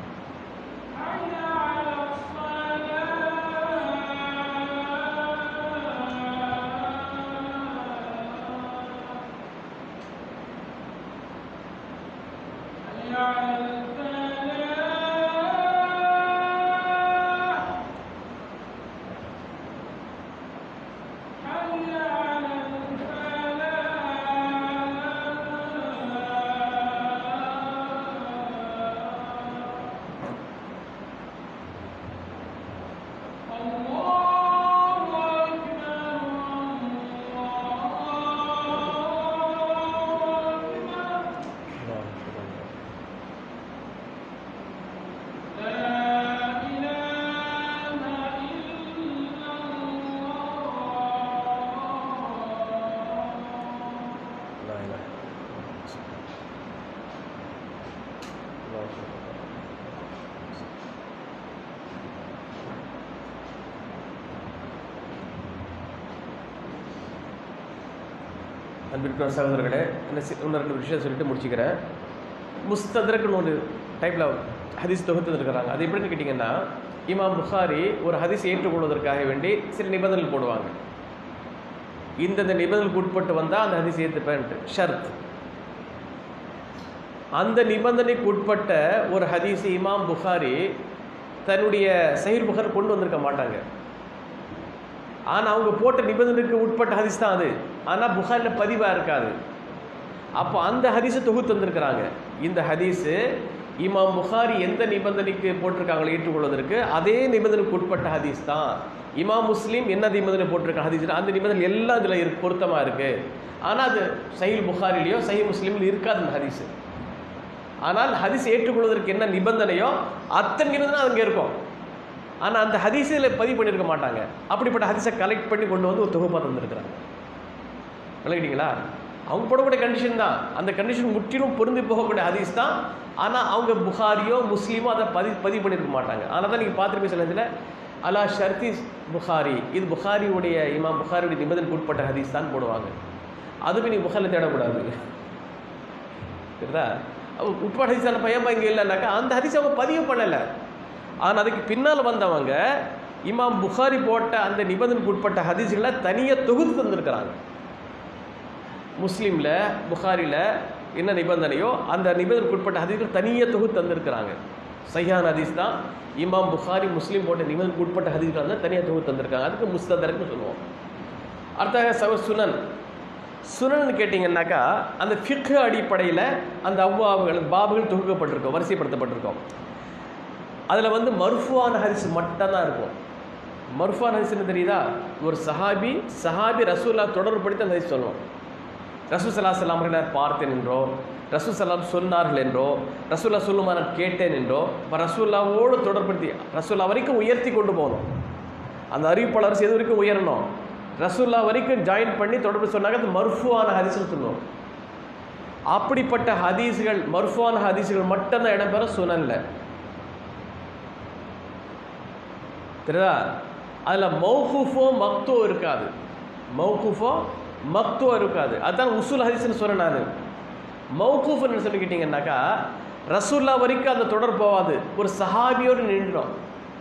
الله أكبر الله لا إله إلا الله الله أكبر அன்பிற்குரிய சகோதரர்களே என்ன சி- இன்னும் ரெண்டு விஷயம் சொல்லிட்டு முடிச்சுக்கிறேன் முஸ்தத்ரக்குன்னு ஒரு டைப்பில் ஹதீஸ் தொகுத்து இருக்கிறாங்க அது எப்படின்னு கேட்டிங்கன்னா இமாம் புகாரி ஒரு ஹதீஸ் ஏற்றுக்கொள்வதற்காக வேண்டி சில நிபந்தனைகள் போடுவாங்க இந்தந்த நிபந்தனைக்கு உட்பட்டு வந்தால் அந்த ஹதீஸ் ஏற்றுப்பேன்ட்டு ஷர்த் அந்த நிபந்தனைக்கு உட்பட்ட ஒரு ஹதீஸ் இமாம் புகாரி தன்னுடைய சஹீல் புகார் கொண்டு வந்திருக்க மாட்டாங்க ஆனால் அவங்க போட்ட நிபந்தனைக்கு உட்பட்ட ஹதீஸ் தான் அது ஆனால் புகாரில் பதிவாக இருக்காது அப்போ அந்த ஹதீஸை தொகுத்து வந்திருக்கிறாங்க இந்த ஹதீஸு இமாம் புகாரி எந்த நிபந்தனைக்கு போட்டிருக்காங்களோ ஏற்றுக்கொள்வதற்கு அதே நிபந்தனைக்கு உட்பட்ட ஹதீஸ் தான் இமாம் முஸ்லீம் என்ன நிபந்தனை போட்டிருக்க ஹதீஸ் அந்த நிபந்தனை எல்லாம் இதில் இருக்கு பொருத்தமாக இருக்குது ஆனால் அது சஹீல் புகாரிலேயோ சஹீல் முஸ்லீமில் இருக்காது இந்த ஹதீஸு ஆனால் ஹதீஸ் ஏற்றுக்கொள்வதற்கு என்ன நிபந்தனையோ அத்தனை நிபந்தனை அங்கே இருக்கும் ஆனால் அந்த ஹதீஸில் பதிவு பண்ணியிருக்க மாட்டாங்க அப்படிப்பட்ட ஹதீஸை கலெக்ட் பண்ணி கொண்டு வந்து ஒரு தொகுப்பாக தந்திருக்கிறாங்க விளக்கிட்டீங்களா அவங்க போடக்கூடிய கண்டிஷன் தான் அந்த கண்டிஷன் முற்றிலும் பொருந்தி போகக்கூடிய ஹதீஸ் தான் ஆனால் அவங்க புகாரியோ முஸ்லீமோ அதை பதிவு பதிவு பண்ணியிருக்க மாட்டாங்க அதனால தான் நீங்கள் பார்த்துருப்பீங்க சில இதில் அலா ஷர்தி புகாரி இது புகாரியுடைய இமாம் புகாரியுடைய நிபந்தனைக்கு உட்பட்ட ஹதீஸ் தான் போடுவாங்க அதுக்கு நீ புகாரில் தேடக்கூடாது சரிதா அவ உட்பட ஹதீஸான பையன் இங்கே இல்லைனாக்கா அந்த ஹதீஸ் அவங்க பதிவு பண்ணலை ஆனால் அதுக்கு பின்னால் வந்தவங்க இமாம் புகாரி போட்ட அந்த நிபந்தனைக்கு உட்பட்ட ஹதீஸ்களை தனியாக தொகுத்து தந்திருக்கிறாங்க முஸ்லீமில் புகாரியில் என்ன நிபந்தனையோ அந்த நிபந்தனைக்கு உட்பட்ட ஹதீஸ்கள் தனியாக தொகுத்து தந்திருக்கிறாங்க சையான் ஹதீஸ் தான் இமாம் புகாரி முஸ்லீம் போட்ட நிபந்தனைக்கு உட்பட்ட ஹதீஸ்கள் வந்து தனியாக தொகுத்து தந்திருக்காங்க அதுக்கு முஸ்ததர்னு சொல்லுவோம் அடுத்த சவ சுனன் சுனன் கேட்டிங்கன்னாக்கா அந்த ஃபிக்கு அடிப்படையில் அந்த அவ்வாவுகள் பாபுகள் தொகுக்கப்பட்டிருக்கோம் வரிசைப்படுத்தப்பட்டிருக்கோம் அதில் வந்து மர்ஃபுவான ஹரிஸ் மட்டும்தான் இருக்கும் மர்ஃபுவான ஹரிஸ்னு தெரியுதா ஒரு சஹாபி சஹாபி ரசூல்லா தொடர்புபடுத்தி அந்த ஹரிஸ் சொல்லணும் ரசூல் சல்லா சலாம் நான் பார்த்தேன் என்றோ ரசூல் சலாம் சொன்னார்கள் என்றோ ரசூல்லா சொல்லுமா நான் கேட்டேன் என்றோ இப்போ ரசூல்லாவோடு தொடர்படுத்தி ரசூல்லா வரைக்கும் உயர்த்தி கொண்டு போகணும் அந்த அறிவிப்பாளர் எது வரைக்கும் உயரணும் ரசூல்லா வரைக்கும் ஜாயின் பண்ணி தொடர்பு சொன்னாங்க அது மர்ஃபுவான ஹதீஸ்னு சொல்லுவோம் அப்படிப்பட்ட ஹதீஸ்கள் மர்ஃபுவான ஹதீஸ்கள் மட்டும்தான் இடம்பெறும் சுனன்ல தெரியுதா அதில் மௌகுஃபோ மக்தோ இருக்காது மௌகுஃபோ மக்தோ இருக்காது அதுதான் உசூல் ஹதீஸ்னு சொன்னேன் நான் மௌகூஃப்னு சொல்லி கேட்டிங்கன்னாக்கா ரசூல்லா வரைக்கும் அந்த தொடர் போகாது ஒரு சஹாபியோடு நின்றுடும்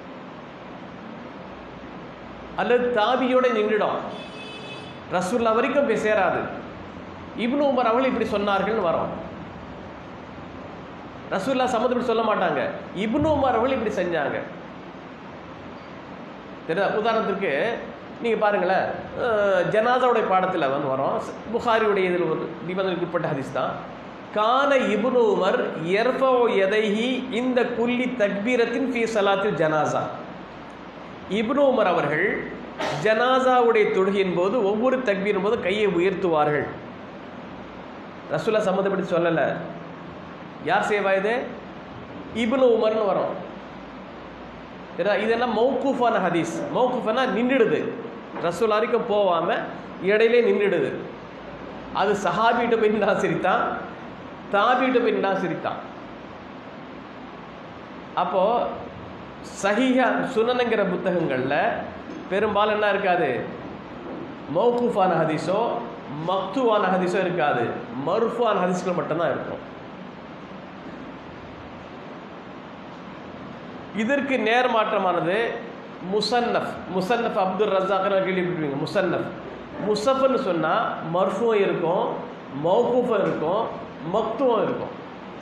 அல்லது தாபியோட நின்றுடும் ரசூல்லா வரைக்கும் போய் சேராது இப்னு உமர் அவர்கள் இப்படி சொன்னார்கள்னு வரும் ரசூல்லா சம்மந்தப்படி சொல்ல மாட்டாங்க இப்னு உமர் அவர்கள் இப்படி செஞ்சாங்க தெரியுதா உதாரணத்துக்கு நீங்கள் பாருங்களேன் அஹ், ஜனாதாவுடைய பாடத்தில் வந்து வரும் புகாரியுடைய இதில் ஒரு நிபந்தனைக்கு உட்பட்ட ஹதீஸ் தான் கான இப்னு உமர் எர்ஃபோ எதைஹி இந்த குல்லி தக்பீரத்தின் ஃபீ சலாத்தில் ஜனாசா இப்னு உமர் அவர்கள் ஜனாசாவுடைய தொழுகையின் போது ஒவ்வொரு தக்பீரும் போது கையை உயர்த்துவார்கள் ரசூலா சம்மந்தப்பட்டு சொல்லலை யார் செய்வா இது இப்னு உமர்னு வரும் சரியா இதெல்லாம் மௌகூஃபான ஹதீஸ் மௌகூஃபானா நின்றுடுது ரசூல் வரைக்கும் போகாமல் இடையிலே நின்றுடுது அது சஹாபிகிட்ட போய் நின்னா சரித்தான் தாபிகிட்ட போய் நின்னா சரித்தான் அப்போது சஹீஹா சுனனுங்கிற புத்தகங்களில் பெரும்பாலும் என்ன இருக்காது மௌகூஃபான ஹதீஸோ மக்துவான ஹதீஸோ இருக்காது மர்ஃபான ஹதீஸ்கள் மட்டும்தான் இருக்கும் இதற்கு நேர்மாற்றமானது முசன்னஃப் முசன்னஃப் அப்துல் ரஸாக்னு கேள்விப்பட்டிருப்பீங்க முசன்னஃப் முசஃப்னு சொன்னால் மர்ஃபும் இருக்கும் மௌகூஃபும் இருக்கும் மக்துவும் இருக்கும்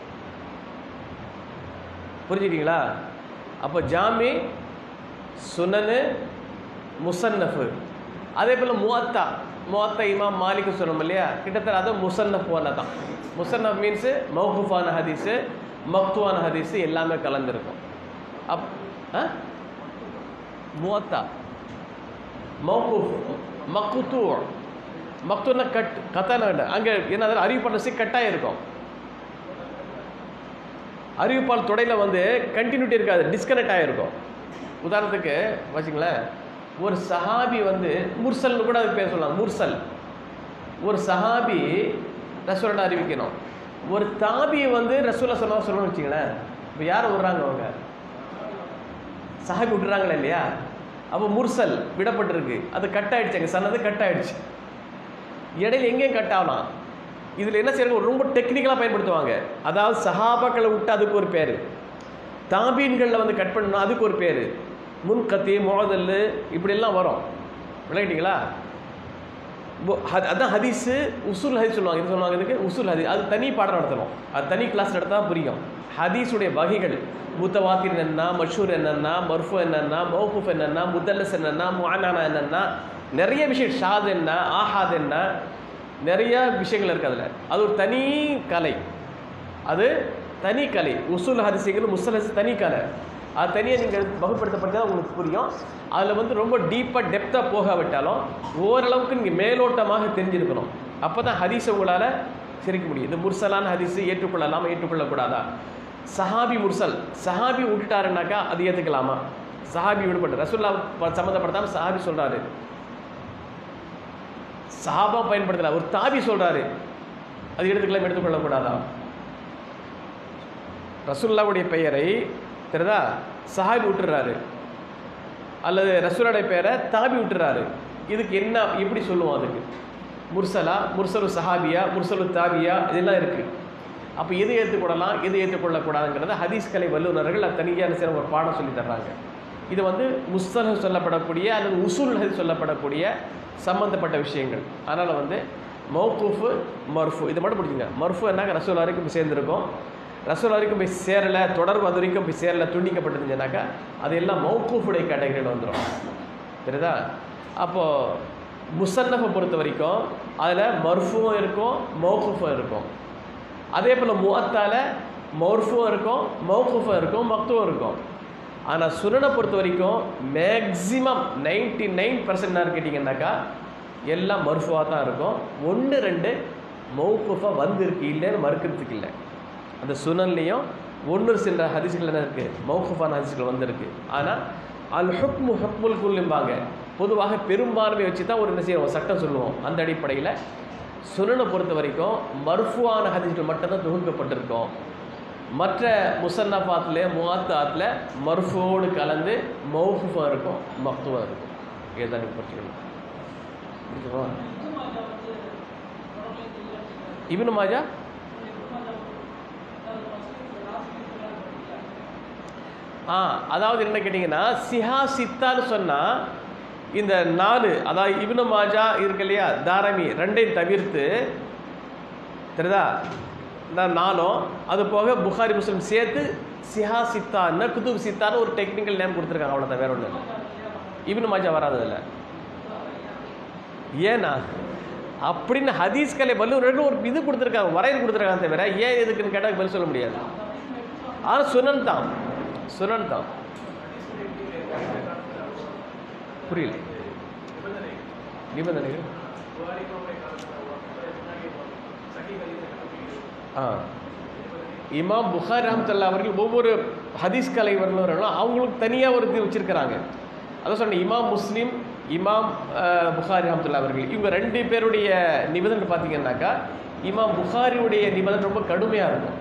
புரிஞ்சுக்கிட்டீங்களா அப்போ ஜாமி சுனனு முசன்னஃபு அதே போல் முவத்தா முவத்தா இமாம் மாலிக்கு சொல்லணும் இல்லையா கிட்டத்தட்ட அது முசன்னஃப் போல தான் முசன்னஃப் மீன்ஸு மௌகூஃபான ஹதீஸு மக்துவான ஹதீஸு எல்லாமே கலந்துருக்கும் அப் ஆ முவத்தா மௌகூஃப் மக்குத்து மக்துன்னா கட் கத்தான அங்கே என்ன அறிவிப்பட்ட கட்டாயம் இருக்கும் அறிவிப்பால் தொடையில் வந்து கண்டினியூட்டி இருக்காது டிஸ்கனெக்ட் ஆகிருக்கும் உதாரணத்துக்கு வச்சுங்களேன் ஒரு சஹாபி வந்து முர்சல்னு கூட அது பேர் சொல்லலாம் முர்சல் ஒரு சஹாபி ரசூலனை அறிவிக்கணும் ஒரு தாபி வந்து ரசூலை சொன்னா சொல்லணும்னு வச்சுங்களேன் இப்போ யாரை விடுறாங்க அவங்க சஹாபி விட்டுறாங்களா இல்லையா அப்போ முர்சல் விடப்பட்டிருக்கு அது கட் ஆயிடுச்சு அங்கே சொன்னது கட் ஆயிடுச்சு இடையில எங்கேயும் கட் ஆகலாம் இதில் என்ன செய்யறாங்க ரொம்ப டெக்னிக்கலாக பயன்படுத்துவாங்க அதாவது சஹாபாக்களை விட்டு அதுக்கு ஒரு பேர் தாபீன்களில் வந்து கட் பண்ணணும் அதுக்கு ஒரு பேர் முன்கத்தி மோதல் இப்படியெல்லாம் வரும் விளங்கிட்டீங்களா பு- ஹத்- அதான் ஹதீஸு உசூல் ஹதீஸ் சொல்லுவாங்க இது சொல்லுவாங்க இதுக்கு உசூல் ஹதீஸ் அது தனி பாடம் நடத்தணும் அது தனி கிளாஸ் நடத்தா புரியும் ஹதீஸுடைய வகைகள் முத்தவாத்திர் என்னன்னா மஷூர் என்னன்னா மர்ஃபு என்னன்னா மௌஃபுஃப் என்னன்னா முதல்லஸ் என்னன்னா முஆனானா என்னன்னா நிறைய விஷயம் ஷாத் என்ன ஆஹாத் என்ன நிறைய விஷயங்கள் இருக்குது அதில் அது ஒரு தனி கலை அது தனி கலை உசூல் ஹரிசிகள் முசல் ஹரிசி தனி கலை அது தனியாக நீங்கள் வகுப்படுத்தப்பட்டா உங்களுக்கு புரியும் அதில் வந்து ரொம்ப டீப்பாக டெப்த்தாக போகாவிட்டாலும் ஓரளவுக்கு நீங்கள் மேலோட்டமாக தெரிஞ்சிருக்கணும் அப்போ தான் ஹதீஸை உங்களால் சிரிக்க முடியும் இது முர்சலான ஹதீஸு ஏற்றுக்கொள்ளலாமா ஏற்றுக்கொள்ளக்கூடாதா சஹாபி முர்சல் சஹாபி விட்டுட்டாருனாக்கா அது ஏற்றுக்கலாமா சஹாபி விடுபட்டு ரசுல்லா சம்மந்தப்படுத்தாமல் சஹாபி சொல்கிறாரு சஹாபா பயன்படுத்தல ஒரு தாபி சொல்றாரு அது எடுத்துக்கலாம் எடுத்துக்கொள்ளக்கூடாதா ரசூல்லாவுடைய பெயரை தெரியுதா சஹாபி விட்டுறாரு அல்லது ரசூலுடைய பெயரை தாபி விட்டுறாரு இதுக்கு என்ன எப்படி சொல்லுவோம் அதுக்கு முர்சலா முர்சலு சஹாபியா முர்சலு தாபியா இதெல்லாம் இருக்குது அப்போ எது ஏற்றுக்கொள்ளலாம் எது ஏற்றுக்கொள்ளக்கூடாதுங்கிறத ஹதீஸ் கலை வல்லுநர்கள் அது தனியான சில ஒரு பாடம் சொல்லி தர்றாங்க இது வந்து முஸ்தலஹ் சொல்லப்படக்கூடிய அல்லது உசூல் ஹதீஸ் சொல்லப்படக்கூடிய சம்பந்தப்பட்ட விஷயங்கள் அதனால் வந்து மௌகூஃபு மர்ஃபு இதை மட்டும் பிடிச்சிங்க மர்ஃபு என்னாக்க ரசூல் வரைக்கும் போய் சேர்ந்துருக்கும் ரசூல் வரைக்கும் போய் சேரலை தொடர்பு அது வரைக்கும் போய் சேரலை துண்டிக்கப்பட்டதுனாக்கா அது எல்லாம் மௌகூஃபுடைய கேட்டகரியில் வந்துடும் தெரியுதா அப்போது முசன்னஃபை பொறுத்த வரைக்கும் அதில் மர்ஃபுவும் இருக்கும் மௌகூஃபும் இருக்கும் அதே போல் முவத்தால மௌர்ஃபும் இருக்கும் மௌகூஃபும் இருக்கும் மக்துவும் இருக்கும் ஆனால் சுனனை பொறுத்த வரைக்கும் மேக்ஸிமம் நைன்டி நைன் பர்சன்ட் கேட்டிங்கன்னாக்கா எல்லாம் மர்ஃபுவாக தான் இருக்கும் ஒன்று ரெண்டு மௌகூஃபாக வந்திருக்கு இல்லைன்னு மறுக்கிறதுக்கு இல்லை அந்த சுனன்லேயும் ஒன்று சில ஹதீஸ்கள் என்ன இருக்குது மௌகூஃபான ஹதீஸ்கள் வந்திருக்கு ஆனால் அல் ஹுக்மு ஹுக்முல் குல்லும்பாங்க பொதுவாக பெரும்பான்மை வச்சு தான் ஒரு என்ன செய்வோம் சட்டம் சொல்லுவோம் அந்த அடிப்படையில் சுனனை பொறுத்த வரைக்கும் மர்ஃபுவான ஹதீஸ்கள் மட்டும்தான் தொகுக்கப்பட்டிருக்கும் மற்ற முசன்னஃபாத்தில் முவாத்தாத்தில் மர்ஃபோடு கலந்து மௌஃபுஃபாக இருக்கும் மக்துவாக இருக்கும் இதுதான் நீங்கள் புரிஞ்சுக்கணும் புரிஞ்சுக்கோ இப்னு மாஜா ஆ அதாவது என்ன கேட்டிங்கன்னா சிஹா சித்தான்னு சொன்னால் இந்த நாலு அதாவது இப்னு மாஜா இருக்கு இல்லையா தாரமி ரெண்டையும் தவிர்த்து தெரியுதா இந்த நாலும் அது போக புகாரி முஸ்லிம் சேர்த்து சிஹா சித்தான்னு குதுப் சித்தான்னு ஒரு டெக்னிக்கல் நேம் கொடுத்துருக்காங்க அவ்வளோதான் வேற ஒன்று இப்னு மாஜா வராது அதில் ஏன்னா அப்படின்னு ஹதீஸ் கலை வல்லுநர்கள் ஒரு இது கொடுத்துருக்காங்க வரையறு கொடுத்துருக்காங்க தவிர ஏன் எதுக்குன்னு கேட்டால் பதில் சொல்ல முடியாது ஆனால் சுனன் தான் சுனன் தான் புரியல நிபந்தனைகள் ஆ இமாம் புகார் ரஹமத்துல்லா அவர்கள் ஒவ்வொரு ஹதீஸ் கலை வல்லுநர்களும் அவங்களுக்கு தனியாக ஒரு இது வச்சிருக்கிறாங்க அதான் சொன்னேன் இமாம் முஸ்லீம் இமாம் அஹ், புகாரி ரஹமத்துல்லா அவர்கள் இவங்க ரெண்டு பேருடைய நிபந்தனை பார்த்தீங்கன்னாக்கா இமாம் புகாரியுடைய நிபந்தனை ரொம்ப கடுமையாக இருக்கும்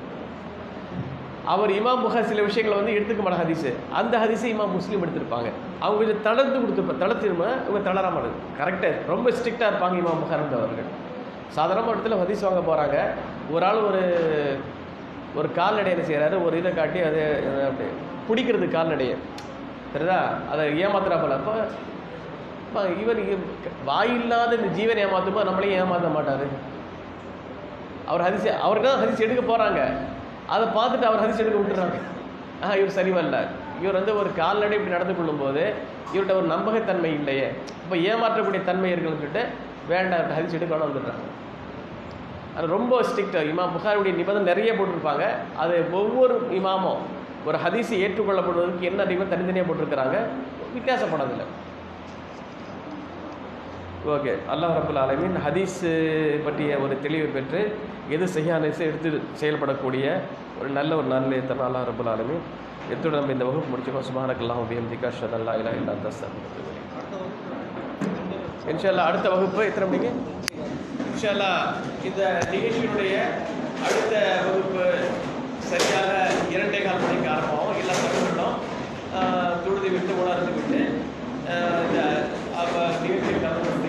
அவர் இமாம் புகார் சில விஷயங்களை வந்து எடுத்துக்க மாட்டாங்க ஹதீஸு அந்த ஹதீஸை இமாம் முஸ்லீம் எடுத்திருப்பாங்க அவங்க கொஞ்சம் தளர்த்து கொடுத்து தளர்த்திருமா இவங்க தளராம இருக்கு கரெக்டாக ரொம்ப ஸ்ட்ரிக்டாக இருப்பாங்க இமாம் புகார் அவர்கள் சாதாரணமாக இடத்துல ஹதீஸ் வாங்க போகிறாங்க ஒரு ஆள் ஒரு ஒரு கால்நடை என்ன செய்கிறாரு ஒரு இதை காட்டி அது அது அப்படி பிடிக்கிறது கால்நடையை தெரியுதா அதை ஏமாத்துறா போல அப்போ அப்ப இவர் இ- வாயில்லாத இந்த ஜீவனை ஏமாத்துமா நம்மளையும் ஏமாற்ற மாட்டார் அவர் ஹதிஸ் அவருக்கு தான் ஹதிஸ் எடுக்க போகிறாங்க அதை பார்த்துட்டு அவர் ஹதிஸ் எடுக்க விட்டுறாங்க ஆ இவர் சரி வரல இவர் வந்து ஒரு கால்நடை இப்படி நடந்து கொள்ளும்போது இவர்கிட்ட ஒரு நம்பகத்தன்மை இல்லையே இப்போ ஏமாற்றக்கூடிய தன்மை இருக்குன்னு சொல்லிட்டு வேண்டாம் ஹதிஸ் எடுக்க வேணாம் வந்துடுறாங்க அது ரொம்ப ஸ்ட்ரிக்டாக இமாம் புகாருடைய நிபந்தனை நிறைய போட்டிருப்பாங்க அது ஒவ்வொரு இமாமும் ஒரு ஹதீஸை ஏற்றுக்கொள்ளப்படுவதற்கு என்ன நிபந்தனை தனித்தனியாக போட்டிருக்கிறாங்க வித்தியாசப்படதில்லை ஓகே அல்லாஹ் ரபுல் ஆலமீன் ஹதீஸ் பற்றிய ஒரு தெளிவு பெற்று எது சரியான எடுத்து செயல்படக்கூடிய ஒரு நல்ல ஒரு நல்ல தரம் அல்லாஹ் ரபுல் ஆலமீன் எத்தோடு நம்ம இந்த வகுப்பு முடிச்சுக்கோ சுபானக்கல்லாம் பிஹம்திகா ஷத் அல்லா இல்லா இல்லா தஸ்தர் இன்ஷால்லா அடுத்த வகுப்பு எத்தனை மணிக்கு இன்ஷால்லா இந்த நிகழ்ச்சியினுடைய அடுத்த வகுப்பு சரியாக இரண்டே கால் மணிக்கு ஆரம்பம் எல்லாம் தொடங்கட்டும் தொழுதி விட்டு உணர்ந்து விட்டு ஆஹ் இந்த அப்ப நிகழ்ச்சியில் கலந்து